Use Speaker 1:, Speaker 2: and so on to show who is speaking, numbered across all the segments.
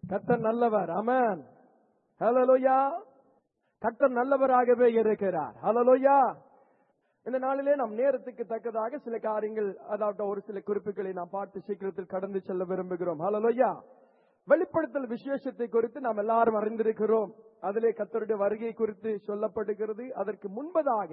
Speaker 1: கர்த்தர் நல்லவர் அமன் ஹalleluya கர்த்தர் நல்லவராகவே இருக்கிறார் ஹalleluya இந்த நாளிலே நம் நேரத்துக்கு தக்கதாக சில காரியங்கள் அதாவது ஒரு சில குறிப்புகளை நாம் பார்த்து சீக்கிரத்தில் கடந்து செல்ல விரும்புகிறோம் ஹalleluya வெளிப்படுத்தல் விசேஷத்தை குறித்து நாம் எல்லாரும் அறிந்திருக்கிறோம் அதிலே கர்த்தருடைய வருகை குறித்து சொல்லப்படுகிறது அதற்கு முன்பதாக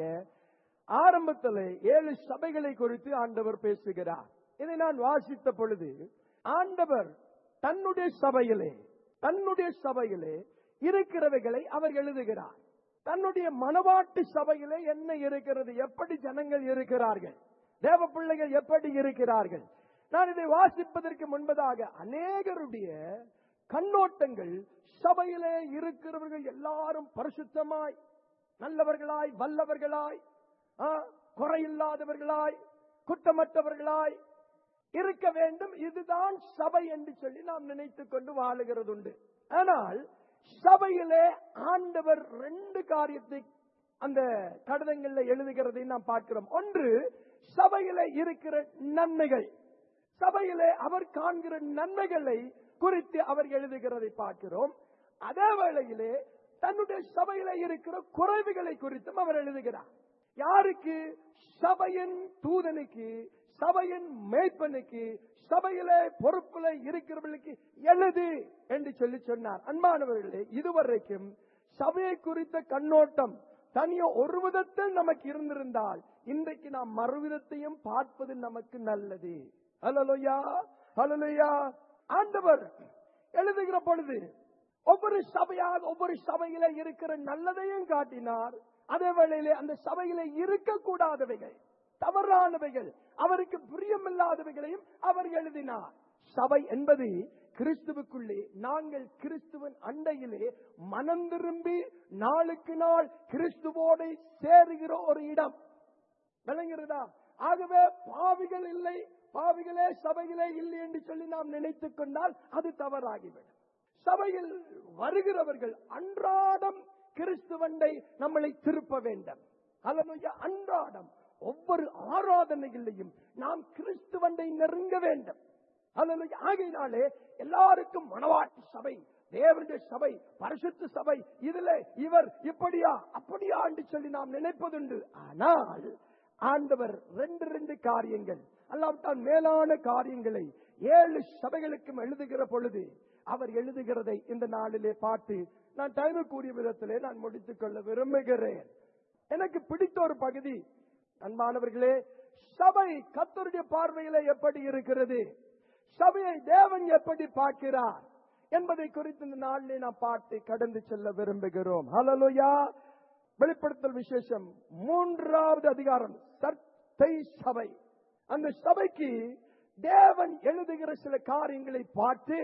Speaker 1: ஆரம்பத்திலே ஏழு சபைகளை குறித்து ஆண்டவர் பேசுகிறார் இதை நான் வாசித்த பொழுது ஆண்டவர் தன்னுடைய சபையிலே தன்னுடைய சபையிலே இருக்கிறவைகளை அவர் எழுதுகிறார் தன்னுடைய மனவாட்டு சபையிலே என்ன இருக்கிறது எப்படி ஜனங்கள் இருக்கிறார்கள் தேவ பிள்ளைகள் எப்படி இருக்கிறார்கள் நான் இதை வாசிப்பதற்கு முன்பதாக அநேகருடைய கண்ணோட்டங்கள் சபையிலே இருக்கிறவர்கள் எல்லாரும் பரிசுத்தமாய் நல்லவர்களாய் வல்லவர்களாய் ஆ, குறையில்லாதவர்களாய் குற்றமற்றவர்களாய் இருக்க வேண்டும் இதுதான் சபை என்று சொல்லி நாம் நினைத்துக் கொண்டு வாழுகிறது உண்டு ஆனால் சபையிலே ஆண்டவர் ரெண்டு காரியத்தை அந்த கடிதங்கள்ல எழுதுகிறதை நாம் பார்க்கிறோம் ஒன்று சபையிலே இருக்கிற நன்மைகள் சபையிலே அவர் காண்கிற நன்மைகளை குறித்து அவர் எழுதுகிறதை பார்க்கிறோம் அதே வேளையிலே தன்னுடைய சபையிலே இருக்கிற குறைவுகளை குறித்தும் அவர் எழுதுகிறார் யாருக்கு சபையின் தூதனுக்கு சபையின் மேய்ப்பனுக்கு சபையிலே பொறுப்புல இருக்கிறவர்களுக்கு எழுது என்று சொல்லி சொன்னார் அன்பானவர்களே இதுவரைக்கும் சபையை குறித்த கண்ணோட்டம் தனியோ ஒரு விதத்தில் நமக்கு இருந்திருந்தால் இன்றைக்கு நாம் மறுவிதத்தையும் பார்ப்பது நமக்கு நல்லது ஹalleluya ஹalleluya ஆண்டவர் எழுதுகிற பொழுது ஒவ்வொரு சபையாக ஒவ்வொரு சபையில இருக்கிற நல்லதையும் காட்டினார் அதே வேளையிலே அந்த சபையில இருக்கக்கூடாதவைகள் தவறானவைகள் அவருக்கு பிரியமில்லாதவைகளையும் அவர் எழுதினார் சபை என்பது கிறிஸ்துவுக்குள்ளே நாங்கள் கிறிஸ்துவின் அண்டையிலே மனம் திரும்பி நாளுக்கு நாள் கிறிஸ்துவோடு சேருகிற ஒரு இடம் விளங்குகிறதா ஆகவே பாவிகள் இல்லை பாவிகளே சபையிலே இல்லை என்று சொல்லி நாம் நினைத்துக் கொண்டால் அது தவறாகிவிடும் சபையில் வருகிறவர்கள் அன்றாடம் கிறிஸ்துவண்டை நம்மளை திருப்ப வேண்டும் அல்லது அன்றாடம் ஒவ்வொரு ஆராதனைகளிலையும் நாம் கிறிஸ்துவண்டை நெருங்க வேண்டும் அல்லது ஆகையினாலே எல்லாருக்கும் மனவாட்டி சபை தேவனுடைய சபை பரிசுத்த சபை இதுல இவர் இப்படியா அப்படியா என்று சொல்லி நாம் நினைப்பதுண்டு ஆனால் ஆண்டவர் ரெண்டு ரெண்டு காரியங்கள் அல்லாவிட்டால் மேலான காரியங்களை ஏழு சபைகளுக்கும் எழுதுகிற பொழுது அவர் எழுதுகிறதை இந்த நாளிலே பார்த்து நான் டைம் கூறிய விதத்திலே நான் முடித்துக் கொள்ள விரும்புகிறேன் எனக்கு பிடித்த ஒரு பகுதி அன்பானவர்களே சபை கத்தருடைய பார்வையில எப்படி இருக்கிறது சபையை தேவன் எப்படி பார்க்கிறார் என்பதை குறித்து இந்த நாளிலே நாம் பார்த்து கடந்து செல்ல விரும்புகிறோம் ஹalleluya வெளிப்படுத்தல் விசேஷம் மூன்றாவது அதிகாரம் சர்த்தை சபை அந்த சபைக்கு தேவன் எழுதுகிற சில காரியங்களை பார்த்து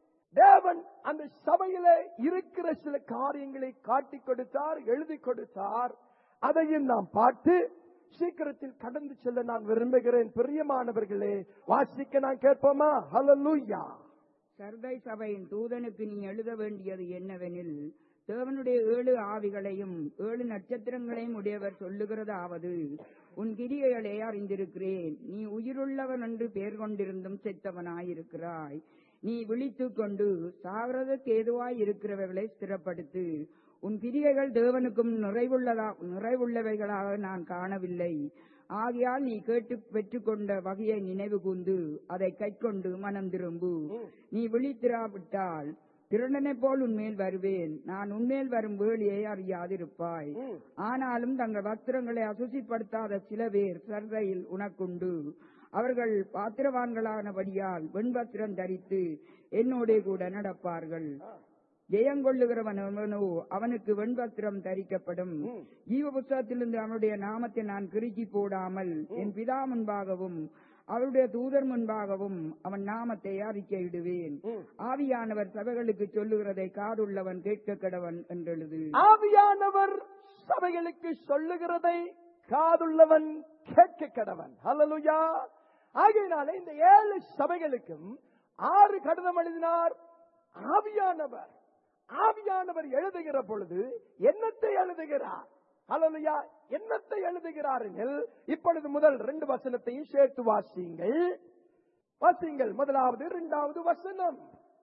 Speaker 1: தேவன் அந்த சபையில இருக்கிற சில காரியங்களை காட்டி கொடுத்தார் எழுதி கொடுத்தார் அதையும் நாம் பார்த்து சீக்கிரத்தில் கடந்து செல்ல நான் விரும்புகிறேன் பிரியமானவர்களே வாசிக்க நான் கேட்போமா ஹalleluya
Speaker 2: சர்தை சபையின் தூதனுக்கு நீ எழுத வேண்டியது என்னவெனில் தேவனுடைய ஏழு ஆவிகளையும் ஏழு நட்சத்திரங்களையும் உடையவர் சொல்லுகிறதாவது உன் கிரியைகளை அறிந்திருக்கிறேன் நீ உயிருள்ளவன் என்று பெயர் கொண்டிருந்தும் செத்தவனாயிருக்கிறாய் நீ விழித்துக் கொண்டு சாகிறதற்கு ஏதுவாய் இருக்கிறவர்களை ஸ்திரப்படுத்து உன் கிரியைகள் தேவனுக்கும் நிறைவுள்ளதா நிறைவுள்ளவைகளாக நான் காணவில்லை ஆகையால் நீ கேட்டு பெற்றுக்கொண்ட வகையை நினைவு கூர்ந்து அதை கைக்கொண்டு மனம் திரும்பு நீ விழித்திராவிட்டால் திருடனைப் போல் உன்மேல் வருவேன் நான் உன்மேல் வரும் வேலியை அறியாதிருப்பாய்
Speaker 1: ம்.
Speaker 2: ஆனாலும் தங்கள் வஸ்திரங்களை அசுசிப்படுத்தாத சில பேர் சர்தையில் உனக்குண்டு அவர்கள் பாத்திரவான்களானபடியால் வெண்வஸ்திரம் தரித்து என்னோடே கூட நடப்பார்கள் ஜெயங்கொள்ளுகிறவன் அவனோ அவனுக்கு வெண்வஸ்திரம் தரிக்கப்படும்
Speaker 1: ம்.
Speaker 2: ஜீவ புஸ்தகத்திலிருந்து அவனுடைய நாமத்தை நான் கிறுக்கி போடாமல் என் பிதா முன்பாகவும் அவருடைய தூதர் முன்பாகவும் அவன் நாமத்தை அறிக்கையிடுவேன்
Speaker 1: ம்.
Speaker 2: ஆவியானவர் சபைகளுக்கு சொல்லுகிறதை காதுள்ளவன் கேட்க கடவன் என்றெழுது
Speaker 1: ஆவியானவர் சபைகளுக்கு சொல்லுகிறதை காதுள்ளவன் கேட்க கடவன் ஹalleluya ஆகையினாலே இந்த ஏழு சபைகளுக்கும் ஆறு கடிதம் எழுதினார் ஆவியானவர் ஆவியானவர் எழுதுகிற பொழுது என்னத்தை எழுதுகிறார் ஹalleluya என்னத்தை எழுதுகிறார்கள் இப்பொழுது முதல் ரெண்டு வசனத்தையும் சேர்த்து வாசியுங்கள் வாசியுங்கள் முதலாவது இரண்டாவது வசனம்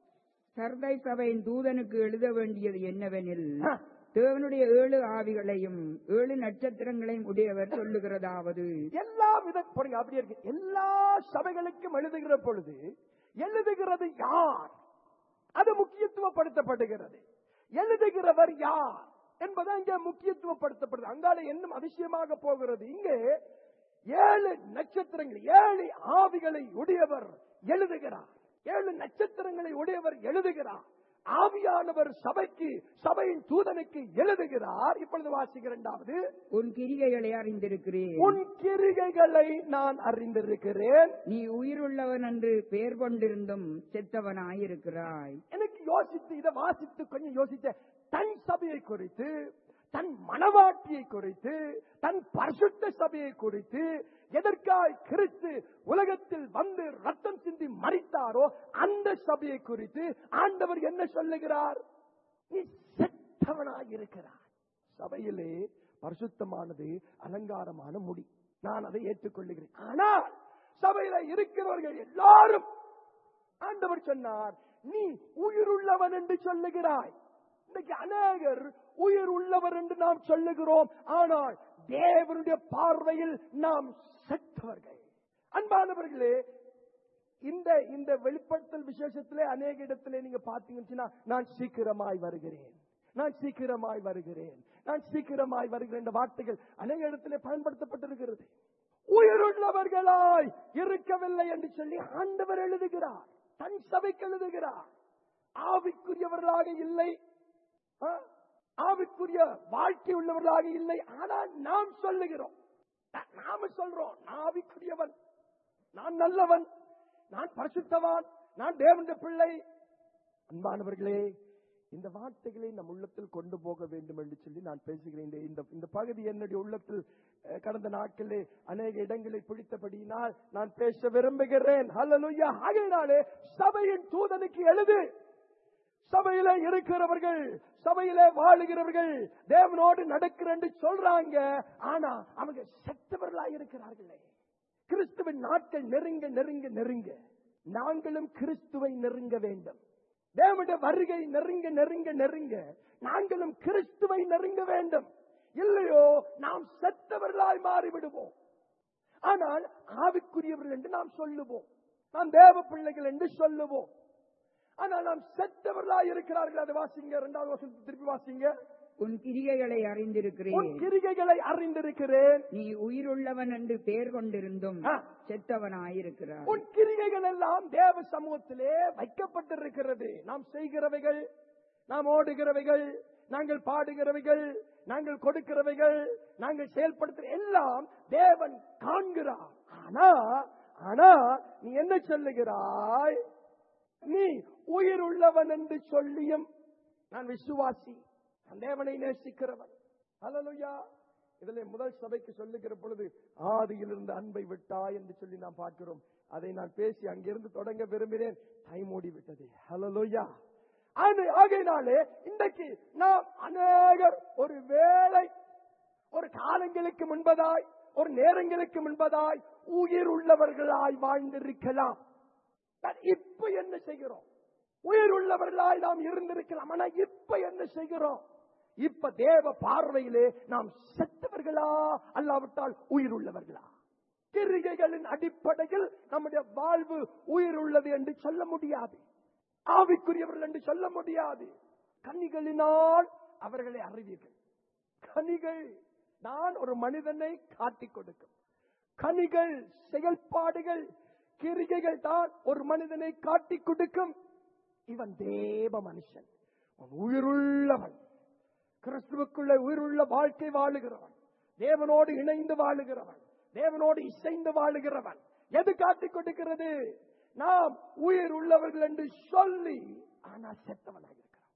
Speaker 2: சர்தை சபையின் தூதனுக்கு எழுத வேண்டியது என்னவெனில்
Speaker 1: ஆ.
Speaker 2: தேவனுடைய ஏழு ஆவிகளையும் ஏழு நட்சத்திரங்களையும் உடையவர் சொல்லுகிறதாவது
Speaker 1: எல்லா வித பாருங்க அப்படியே இருக்கு எல்லா சபைகளுக்கும் எழுதுகிற பொழுது எழுதுகிறது யார் அது முக்கியத்துவப்படுத்தப்படுகிறது எழுதுகிறவர் யார் என்பது இங்கே முக்கியத்துவப்படுத்தப்படுது அங்கால இன்னும் அதிசயமாக போகிறது இங்கே ஏழு நட்சத்திரங்கள் ஏழு ஆவிகளை உடையவர் எழுதுகிறார் ஏழு நட்சத்திரங்களை உடையவர் எழுதுகிறார் ஆவியானவர் சபைக்கு சபையின் தூதனுக்கு எழுதுகிறார் இப்பொழுது வாசிக்கிற இரண்டாவது
Speaker 2: உன் கிரிகைகளை அறிந்திருக்கிறேன்
Speaker 1: உன் கிரிகைகளை நான் அறிந்திருக்கிறேன்
Speaker 2: நீ உயிருள்ளவன் என்று பெயர் கொண்டிருந்தும் செத்தவனாயிருக்கிறாய்
Speaker 1: எனக்கு யோசித்து இதை வாசித்து கொஞ்சம் யோசித்த தன் சபையை குறித்து தன் மனவாட்டியை குறித்து தன் பரிசுத்த சபையை குறித்து எதற்காய் கிறிஸ்து உலகத்தில் வந்து ரத்தம் சிந்தி மறித்தாரோ அந்த சபையை குறித்து ஆண்டவர் என்ன சொல்லுகிறார் நீ செத்தவனாய் இருக்கிறார் சபையிலே பரிசுத்தமானது அலங்காரமான முடி நான் அதை ஏற்றுக்கொள்ளுகிறேன் ஆனால் சபையில இருக்கிறவர்கள் எல்லாரும் ஆண்டவர் சொன்னார் நீ உயிருள்ளவன் என்று சொல்லுகிறாய் இன்னைக்கு அநேகர் உயிர் உள்ளவர் என்று நாம் சொல்லுகிறோம் ஆனால் தேவனுடைய பார்வையில் நாம் செத்தவர்கள் அன்பானவர்களே இந்த இந்த வெளிப்படுத்தல் விசேஷத்திலே அநேக இடத்திலே நீங்க பாத்தீங்கன்னா நான் சீக்கிரமாய் வருகிறேன் நான் சீக்கிரமாய் வருகிறேன் நான் சீக்கிரமாய் வருகிறேன் என்ற வார்த்தைகள் அநேக இடத்திலே பயன்படுத்தப்பட்டிருக்கிறது உயிருள்ளவர்களாய் இருக்கவில்லை என்று சொல்லி ஆண்டவர் எழுதுகிறார் தன் சபைக்கு எழுதுகிறார் ஆவிக்குரியவர்களாக இல்லை ஆ? ஆவிக்குரிய வாழ்க்கை உள்ளவர்களாக இல்லை ஆனால் நாம் சொல்லுகிறோம் நா- நாம சொல்றோம் நான் ஆவிக்குரியவன் நான் நல்லவன் நான் பரிசுத்தவான் நான் தேவனுடைய பிள்ளை அன்பானவர்களே இந்த வார்த்தைகளை நம் உள்ளத்தில் கொண்டு போக வேண்டும் என்று சொல்லி நான் பேசுகிறேன் இந்த- இந்த இந்த பகுதி என்னுடைய உள்ளத்தில் அஹ், கடந்த நாட்களிலே அநேக இடங்களை பிடித்தபடியினால் நான் பேச விரும்புகிறேன் ஹalleluya ஆகையினாலே சபையின் தூதனுக்கு எழுது சபையில இருக்கிறவர்கள் சபையில வாழுகிறவர்கள் தேவனோடு நடக்கிற என்று சொல்றாங்க ஆனா அவங்க செத்தவர்களா இருக்கிறார்களே கிறிஸ்துவின் நாட்கள் நெருங்க நெருங்க நெருங்க நாங்களும் கிறிஸ்துவை நெருங்க வேண்டும் தேவனுடைய வருகை நெருங்க நெருங்க நெருங்க நாங்களும் கிறிஸ்துவை நெருங்க வேண்டும் இல்லையோ நாம் செத்தவர்களாய் மாறிவிடுவோம் ஆனால் ஆவிக்குரியவர்கள் என்று நாம் சொல்லுவோம் நாம் தேவ பிள்ளைகள் என்று சொல்லுவோம் ஆனால் நாம் செத்தவர்களாய் இருக்கிறார்கள் அதை வாசிங்க இரண்டாவது வருஷத்துக்கு திருப்பி வாசிங்க
Speaker 2: உன் கிரிகைகளை
Speaker 1: உன்
Speaker 2: அறிந்திருக்கிறேன்
Speaker 1: கிரிகைகளை அறிந்திருக்கிறேன்
Speaker 2: நீ உயிருள்ளவன் என்று பெயர் கொண்டிருந்தும்
Speaker 1: ஆ.
Speaker 2: செத்தவனாயிருக்கிறாய்
Speaker 1: உன் கிரிகைகள் எல்லாம் தேவ சமூகத்திலே வைக்கப்பட்டிருக்கிறது நாம் செய்கிறவைகள் நாம் ஓடுகிறவைகள் நாங்கள் பாடுகிறவைகள் நாங்கள் கொடுக்கிறவைகள் நாங்கள் செயல்படுத்துற எல்லாம் தேவன் காண்கிறார் ஆனா ஆனா நீ என்ன சொல்லுகிறாய் நீ உயிர் உள்ளவன் என்று சொல்லியும் நான் விசுவாசி நான் தேவனை நேசிக்கிறவன் அல்லலுயா இதிலே முதல் சபைக்கு சொல்லுகிற பொழுது ஆதியில் இருந்த அன்பை விட்டாய் என்று சொல்லி நாம் பார்க்கிறோம் அதை நான் பேசி அங்கிருந்து தொடங்க விரும்பினேன் டைம் ஓடி விட்டது ஹலலோயா ஆகையினாலே இன்றைக்கு நாம் அநேகர் ஒரு வேளை ஒரு காலங்களுக்கு முன்பதாய் ஒரு நேரங்களுக்கு முன்பதாய் உயிர் உள்ளவர்களாய் வாழ்ந்திருக்கலாம் ஆனால் இப்ப என்ன செய்கிறோம் உயிர் உள்ளவர்களாய் நாம் இருந்திருக்கலாம் ஆனா இப்ப என்ன செய்கிறோம் இப்ப தேவ பார்வையிலே நாம் செத்தவர்களா அல்லாவிட்டால் உயிர் உள்ளவர்களா கிரிகைகளின் அடிப்படையில் நம்முடைய வாழ்வு உயிர் உள்ளது என்று சொல்ல முடியாது ஆவிக்குரியவர்கள் என்று சொல்ல முடியாது கனிகளினால் அவர்களை அறிவீர்கள் கனிகள் தான் ஒரு மனிதனை காட்டிக் கொடுக்கும் கனிகள் செயல்பாடுகள் கிரிகைகள் தான் ஒரு மனிதனை காட்டிக் கொடுக்கும் இவன் தேவ மனுஷன் அவன் உயிருள்ளவன் கிறிஸ்துவுக்குள்ள உயிருள்ள வாழ்க்கை வாழுகிறவன் தேவனோடு இணைந்து வாழுகிறவன் தேவனோடு இசைந்து வாழுகிறவன் எது காட்டிக் கொடுக்கிறது நாம் உயிர் உள்ளவர்கள் என்று சொல்லி ஆனா செத்தவனாக இருக்கிறான்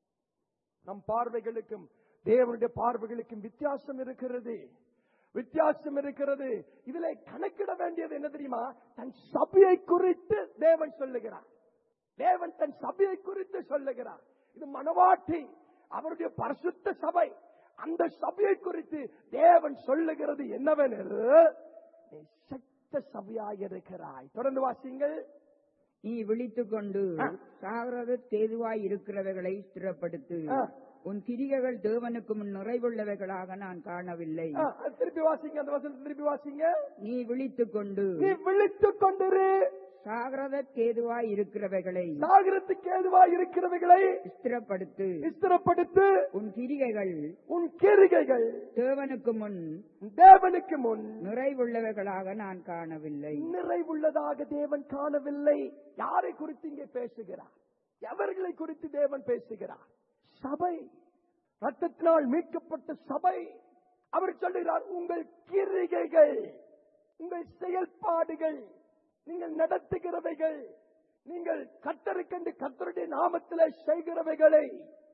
Speaker 1: நம் பார்வைகளுக்கும் தேவனுடைய பார்வைகளுக்கும் வித்தியாசம் இருக்கிறது வித்தியாசம் இருக்கிறது இதுல கணக்கிட வேண்டியது என்ன தெரியுமா தன் சபையை குறித்து தேவன் சொல்லுகிறார் தேவன் தன் சபையை குறித்து சொல்லுகிறார் இது மனவாட்டி அவருடைய பரிசுத்த சபை அந்த சபையை குறித்து தேவன் சொல்லுகிறது என்னவெனில் நீ செத்த சபையாய் இருக்கிறாய் தொடர்ந்து வாசிங்கள்
Speaker 2: நீ விழித்துக் கொண்டு
Speaker 1: ஆ.
Speaker 2: சாகிறது தேதுவாய் இருக்கிறவைகளை ஸ்திரப்படுத்து
Speaker 1: ஆ.
Speaker 2: உன் கிரிகைகள் தேவனுக்கு முன் நிறைவுள்ளவைகளாக நான் காணவில்லை
Speaker 1: ஆ, அது திருப்பி வாசிங்க அந்த வசனத்தை திருப்பி வாசிங்க
Speaker 2: நீ விழித்துக் கொண்டு
Speaker 1: நீ விழித்துக் கொண்டிரு
Speaker 2: சாகிறத கேதுவாய் இருக்கிறவைகளை
Speaker 1: சாகரத்துக்கு ஏதுவா இருக்கிறவைகளை
Speaker 2: ஸ்திரப்படுத்து
Speaker 1: விஸ்திரப்படுத்து
Speaker 2: உன் கிரிகைகள்
Speaker 1: உன் கிரிகைகள்
Speaker 2: தேவனுக்கு முன்
Speaker 1: தேவனுக்கு முன்
Speaker 2: நிறைவுள்ளவைகளாக நான் காணவில்லை
Speaker 1: நிறைவுள்ளதாக தேவன் காணவில்லை யாரை குறித்து இங்கே பேசுகிறார் எவர்களை குறித்து தேவன் பேசுகிறார் சபை ரத்தத்தினால் மீட்கப்பட்ட சபை அவர் சொல்லுகிறார் உங்கள் கிரிகைகள் உங்கள் செயல்பாடுகள் நீங்கள் நடத்துகிறவைகள் நீங்கள் கத்தருக்கென்று கத்தருடைய நாமத்திலே செய்கிறவைகளை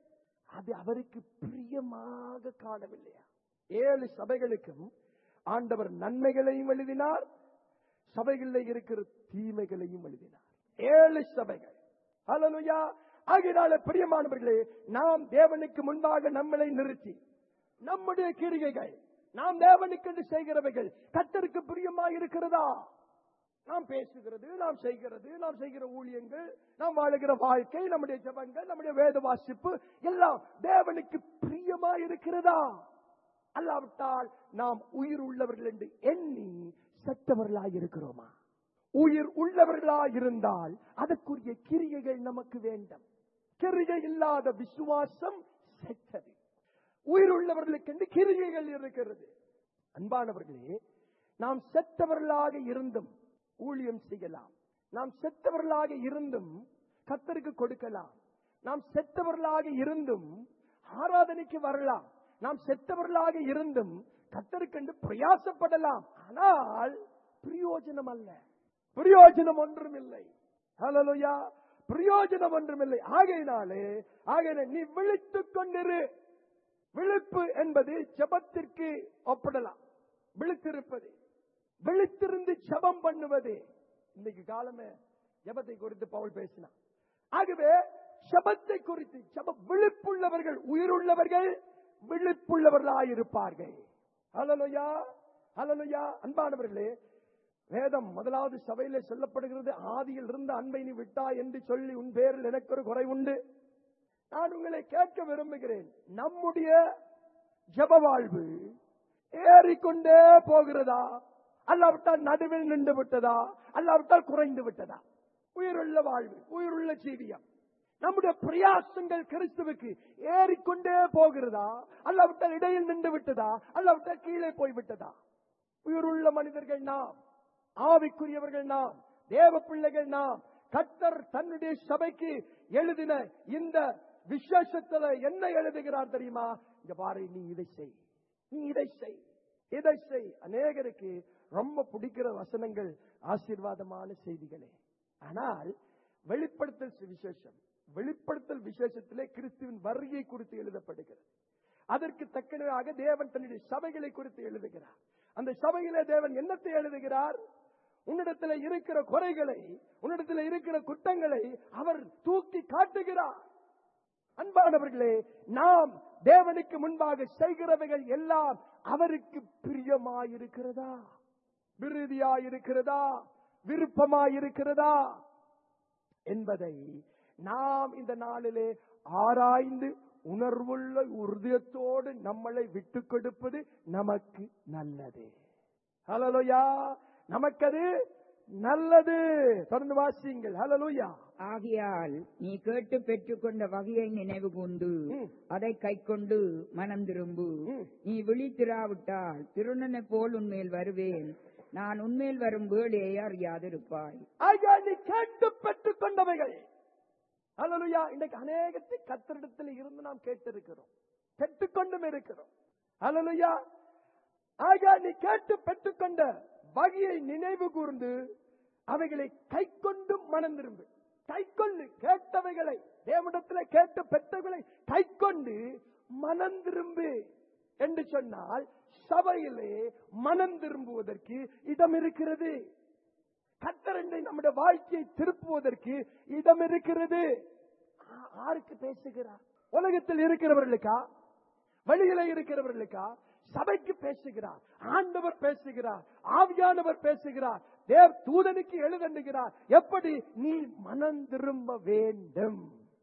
Speaker 1: அது அவருக்கு பிரியமாக காணவில்லையா ஏழு சபைகளுக்கும் ஆண்டவர் நன்மைகளையும் எழுதினார் சபைகளில் இருக்கிற தீமைகளையும் எழுதினார் ஏழு சபைகள் ஹalleluya ஆகையினால பிரியமானவர்களே நாம் தேவனுக்கு முன்பாக நம்மளை நிறுத்தி நம்முடைய கிரிகைகள் நாம் தேவனுக்கு செய்கிறவைகள் கத்தருக்கு பிரியமாக இருக்கிறதா நாம் பேசுகிறது நாம் செய்கிறது நாம் செய்கிற ஊழியங்கள் நாம் வாழுகிற வாழ்க்கை நம்முடைய ஜபங்கள் நம்முடைய வேத வாசிப்பு எல்லாம் தேவனுக்கு பிரியமா இருக்கிறதா அல்லாவிட்டால் நாம் உயிர் உள்ளவர்கள் என்று எண்ணி செத்தவர்களாய் இருக்கிறோமா உயிர் உள்ளவர்களாய் இருந்தால் அதற்குரிய கிரியைகள் நமக்கு வேண்டும் கிரிகை இல்லாத விசுவாசம் செத்தது உயிர் உள்ளவர்களுக்கென்று கிரியைகள் இருக்கிறது அன்பானவர்களே நாம் செத்தவர்களாக இருந்தும் ஊழியம் செய்யலாம் நாம் செத்தவர்களாக இருந்தும் கத்தருக்கு கொடுக்கலாம் நாம் செத்தவர்களாக இருந்தும் ஆராதனைக்கு வரலாம் நாம் செத்தவர்களாக இருந்தும் கத்தருக்கென்று பிரயாசப்படலாம் ஆனால் பிரயோஜனம் அல்ல பிரயோஜனம் ஒன்றும் இல்லை ஹalleluya பிரயோஜனம் ஒன்றும் இல்லை ஆகையினாலே ஆகையினால நீ விழித்துக் கொண்டிரு விழிப்பு என்பது ஜெபத்திற்கு ஒப்பிடலாம் விழித்திருப்பது விழித்திருந்து ஜெபம் பண்ணுவது இன்னைக்கு காலமே ஜெபத்தை குறித்து பவுல் பேசினான் ஆகவே ஜெபத்தை குறித்து ஜெப விழிப்புள்ளவர்கள் உயிருள்ளவர்கள் விழிப்புள்ளவர்களாயிருப்பார்கள் ஹalleluya ஹalleluya அன்பானவர்களே வேதம் முதலாவது சபையிலே சொல்லப்படுகிறது ஆதியில் இருந்த அன்பை நீ விட்டாய் என்று சொல்லி உன் பேரில் எனக்கு ஒரு குறை உண்டு நான் உங்களை கேட்க விரும்புகிறேன் நம்முடைய ஜெப வாழ்வு ஏறிக்கொண்டே போகிறதா அல்லாவிட்டால் நடுவில் நின்று விட்டதா அல்லாவிட்டால் குறைந்து விட்டதா உயிருள்ள வாழ்வு உயிருள்ள ஜீவியம் நம்முடைய பிரயாசங்கள் கிறிஸ்துவுக்கு ஏறிக்கொண்டே போகிறதா அல்லாவிட்டால் இடையில் நின்று விட்டதா அல்லாவிட்டால் கீழே போய் விட்டதா உயிருள்ள மனிதர்கள் நாம் ஆவிக்குரியவர்கள் நாம் தேவ பிள்ளைகள் நாம் கத்தர் தன்னுடைய சபைக்கு எழுதின இந்த விசேஷத்துல என்ன எழுதுகிறார் தெரியுமா இந்த பாரு நீ இதை செய் நீ இதை செய் இதை செய் அநேகருக்கு ரொம்ப பிடிக்கிற வசனங்கள் ஆசீர்வாதமான செய்திகளே ஆனால் வெளிப்படுத்தல் விசேஷம் வெளிப்படுத்தல் விசேஷத்திலே கிறிஸ்துவின் வருகை குறித்து எழுதப்படுகிறது அதற்கு தக்கனதாக தேவன் தன்னுடைய சபைகளை குறித்து எழுதுகிறார் அந்த சபையிலே தேவன் என்னத்தை எழுதுகிறார் உன்னிடத்தில் இருக்கிற குறைகளை உன்னிடத்தில் இருக்கிற குற்றங்களை அவர் தூக்கி காட்டுகிறார் அன்பானவர்களே நாம் தேவனுக்கு முன்பாக செய்கிறவைகள் எல்லாம் அவருக்கு பிரியமாயிருக்கிறதா விருதியாயிருக்கிறதா விருப்பமாயிருக்கிறதா என்பதை நாம் இந்த நாளிலே ஆராய்ந்து உணர்வுள்ள உறுதியத்தோடு நம்மளை விட்டுக் கொடுப்பது நமக்கு நல்லது ஹலலுயா நமக்கது நல்லது தொடர்ந்து வாசியுங்கள் ஹலலுயா
Speaker 2: ஆகையால் நீ கேட்டு பெற்றுக்கொண்ட வகையை நினைவு கூர்ந்து
Speaker 1: ம்.
Speaker 2: அதை கைக்கொண்டு மனம் திரும்பு
Speaker 1: ம்.
Speaker 2: நீ விழித்திராவிட்டால் திருநனை போல் உன்மேல் வருவேன் நான் உன்மேல் வரும் வேலையை அறியாதிருப்பாய்
Speaker 1: ஆகியா நீ கேட்டு பெற்றுக் கொண்டவைகள் ஹalleluya இன்னைக்கு அநேகத்தை கத்தரிடத்தில் இருந்து நாம் கேட்டிருக்கிறோம் பெற்றுக்கொண்டும் இருக்கிறோம் ஹalleluya ஆகியா நீ கேட்டு பெற்றுக்கொண்ட வகையை நினைவு கூர்ந்து அவைகளை கை கொண்டு மனம் திரும்பு கை கொண்டு கேட்டவைகளை தேவனிடத்தில் கேட்டு பெற்றவைகளை கை கொண்டு மனம் திரும்பு என்று சொன்னால் சபையிலே மனம் திரும்புவதற்கு இடம் இருக்கிறது கத்தரண்டை நம்முடைய வாழ்க்கையை திருப்புவதற்கு இடம் இருக்கிறது ஆ- யாருக்கு பேசுகிறார் உலகத்தில் இருக்கிறவர்களுக்கா வெளியில இருக்கிறவர்களுக்கா சபைக்கு பேசுகிறார் ஆண்டவர் பேசுகிறார் ஆவியானவர் பேசுகிறார் தேவ் தூதனுக்கு எழுதுகிறார் எப்படி நீ மனம் திரும்ப வேண்டும்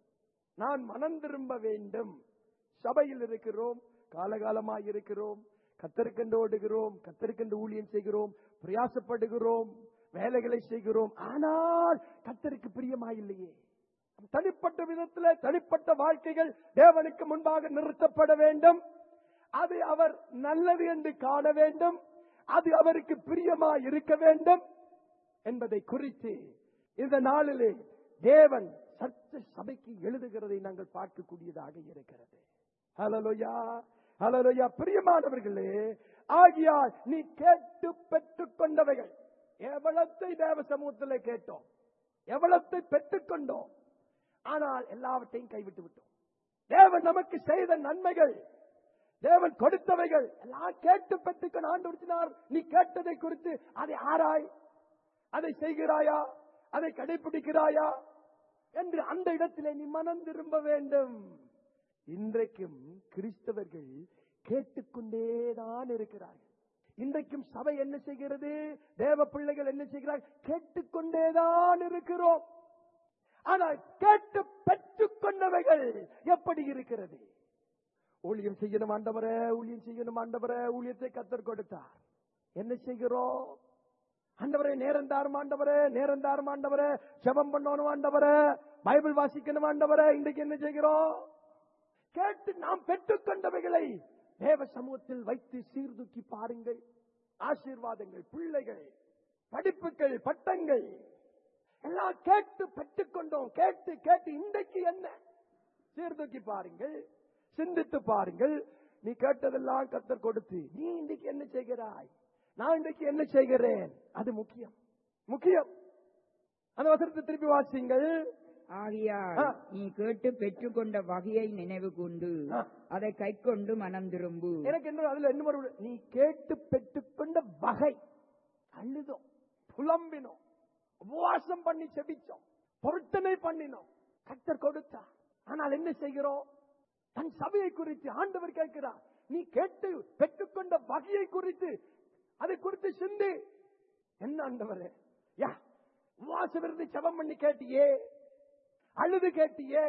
Speaker 1: நான் மனம் திரும்ப வேண்டும் சபையில் இருக்கிறோம் காலகாலமாய் இருக்கிறோம் கத்தருக்கென்று ஓடுகிறோம் கத்தருக்கென்று ஊழியம் செய்கிறோம் பிரயாசப்படுகிறோம் வேலைகளை செய்கிறோம் ஆனால் கத்தருக்கு பிரியமாயில்லையே தனிப்பட்ட விதத்தில் தனிப்பட்ட வாழ்க்கைகள் தேவனுக்கு முன்பாக நிறுத்தப்பட வேண்டும் அது அவர் நல்லது என்று காண வேண்டும் அது அவருக்கு பிரியமா இருக்க வேண்டும் என்பதை குறித்து இந்த நாளிலே தேவன் சர்ச்ச சபைக்கு எழுதுகிறதை நாங்கள் பார்க்கக்கூடியதாக இருக்கிறது ஹலலோயா ஹலலோயா பிரியமானவர்களே ஆகியால் நீ கேட்டு பெற்றுக் கொண்டவைகள் எவ்வளத்தை தேவ சமூகத்தில் கேட்டோம் எவ்வளத்தை பெற்றுக்கொண்டோம் ஆனால் எல்லாவற்றையும் கைவிட்டு விட்டோம் தேவன் நமக்கு செய்த நன்மைகள் தேவன் கொடுத்தவைகள் எல்லாம் கேட்டு பெற்றுக்கொண்டு ஆண்டு நீ கேட்டதை குறித்து அதை ஆராய் அதை செய்கிறாயா அதை கடைபிடிக்கிறாயா என்று அந்த இடத்திலே நீ மனம் திரும்ப வேண்டும் இன்றைக்கும் கிறிஸ்தவர்கள் கேட்டுக்கொண்டேதான் இருக்கிறார்கள் இன்றைக்கும் சபை என்ன செய்கிறது தேவ பிள்ளைகள் என்ன செய்கிறார்கள் கேட்டுக்கொண்டேதான் இருக்கிறோம் ஆனால் கேட்டு பெற்றுக் கொண்டவைகள் எப்படி இருக்கிறது ஊழியம் செய்யணும் ஆண்டவரே ஊழியம் செய்யணும் ஆண்டவரே ஊழியத்தை கத்தர் கொடுத்தார் என்ன செய்கிறோம் ஆண்டவரே நேரம் தாரும் ஆண்டவரே நேரம் தாரும் ஆண்டவரே ஜெபம் பண்ணணும் ஆண்டவரே பைபிள் வாசிக்கணும் ஆண்டவரே இன்றைக்கு என்ன செய்கிறோம் கேட்டு நாம் பெற்றுக்கொண்டவைகளை தேவ சமூகத்தில் வைத்து சீர்தூக்கி பாருங்கள் ஆசீர்வாதங்கள் பிள்ளைகள் படிப்புகள் பட்டங்கள் எல்லாம் கேட்டு பெற்றுக்கொண்டோம் கேட்டு கேட்டு இன்றைக்கு என்ன சீர்தூக்கி பாருங்கள் சிந்தித்து பாருங்கள் நீ கேட்டதெல்லாம் கத்தர் கொடுத்து நீ இன்றைக்கு என்ன செய்கிறாய் நான் இன்றைக்கு என்ன செய்கிறேன் அது முக்கியம் முக்கியம் அந்த வசனத்தை திருப்பி வாசிங்கள்
Speaker 2: ஆகையால்
Speaker 1: ஆ.
Speaker 2: நீ கேட்டு பெற்றுக்கொண்ட வகையை நினைவு கொண்டு
Speaker 1: ஆ.
Speaker 2: அதை கைக்கொண்டு மனம் திரும்பு
Speaker 1: எனக்கு என்ன அதுல என்ன ஒரு நீ கேட்டு பெற்றுக்கொண்ட வகை அழுதோம் புலம்பினோம் உபவாசம் பண்ணி செபிச்சோம் பொருத்தனை பண்ணினோம் கத்தர் கொடுத்தா ஆனால் என்ன செய்கிறோம் தன் சபையை குறித்து ஆண்டவர் கேட்கிறார் நீ கேட்டு பெற்றுக்கொண்ட வகையை குறித்து அதை குறித்து சிந்தி என்ன ஆண்டவரே யா உபவாசம் இருந்து செபம் பண்ணி கேட்டியே அழுது கேட்டியே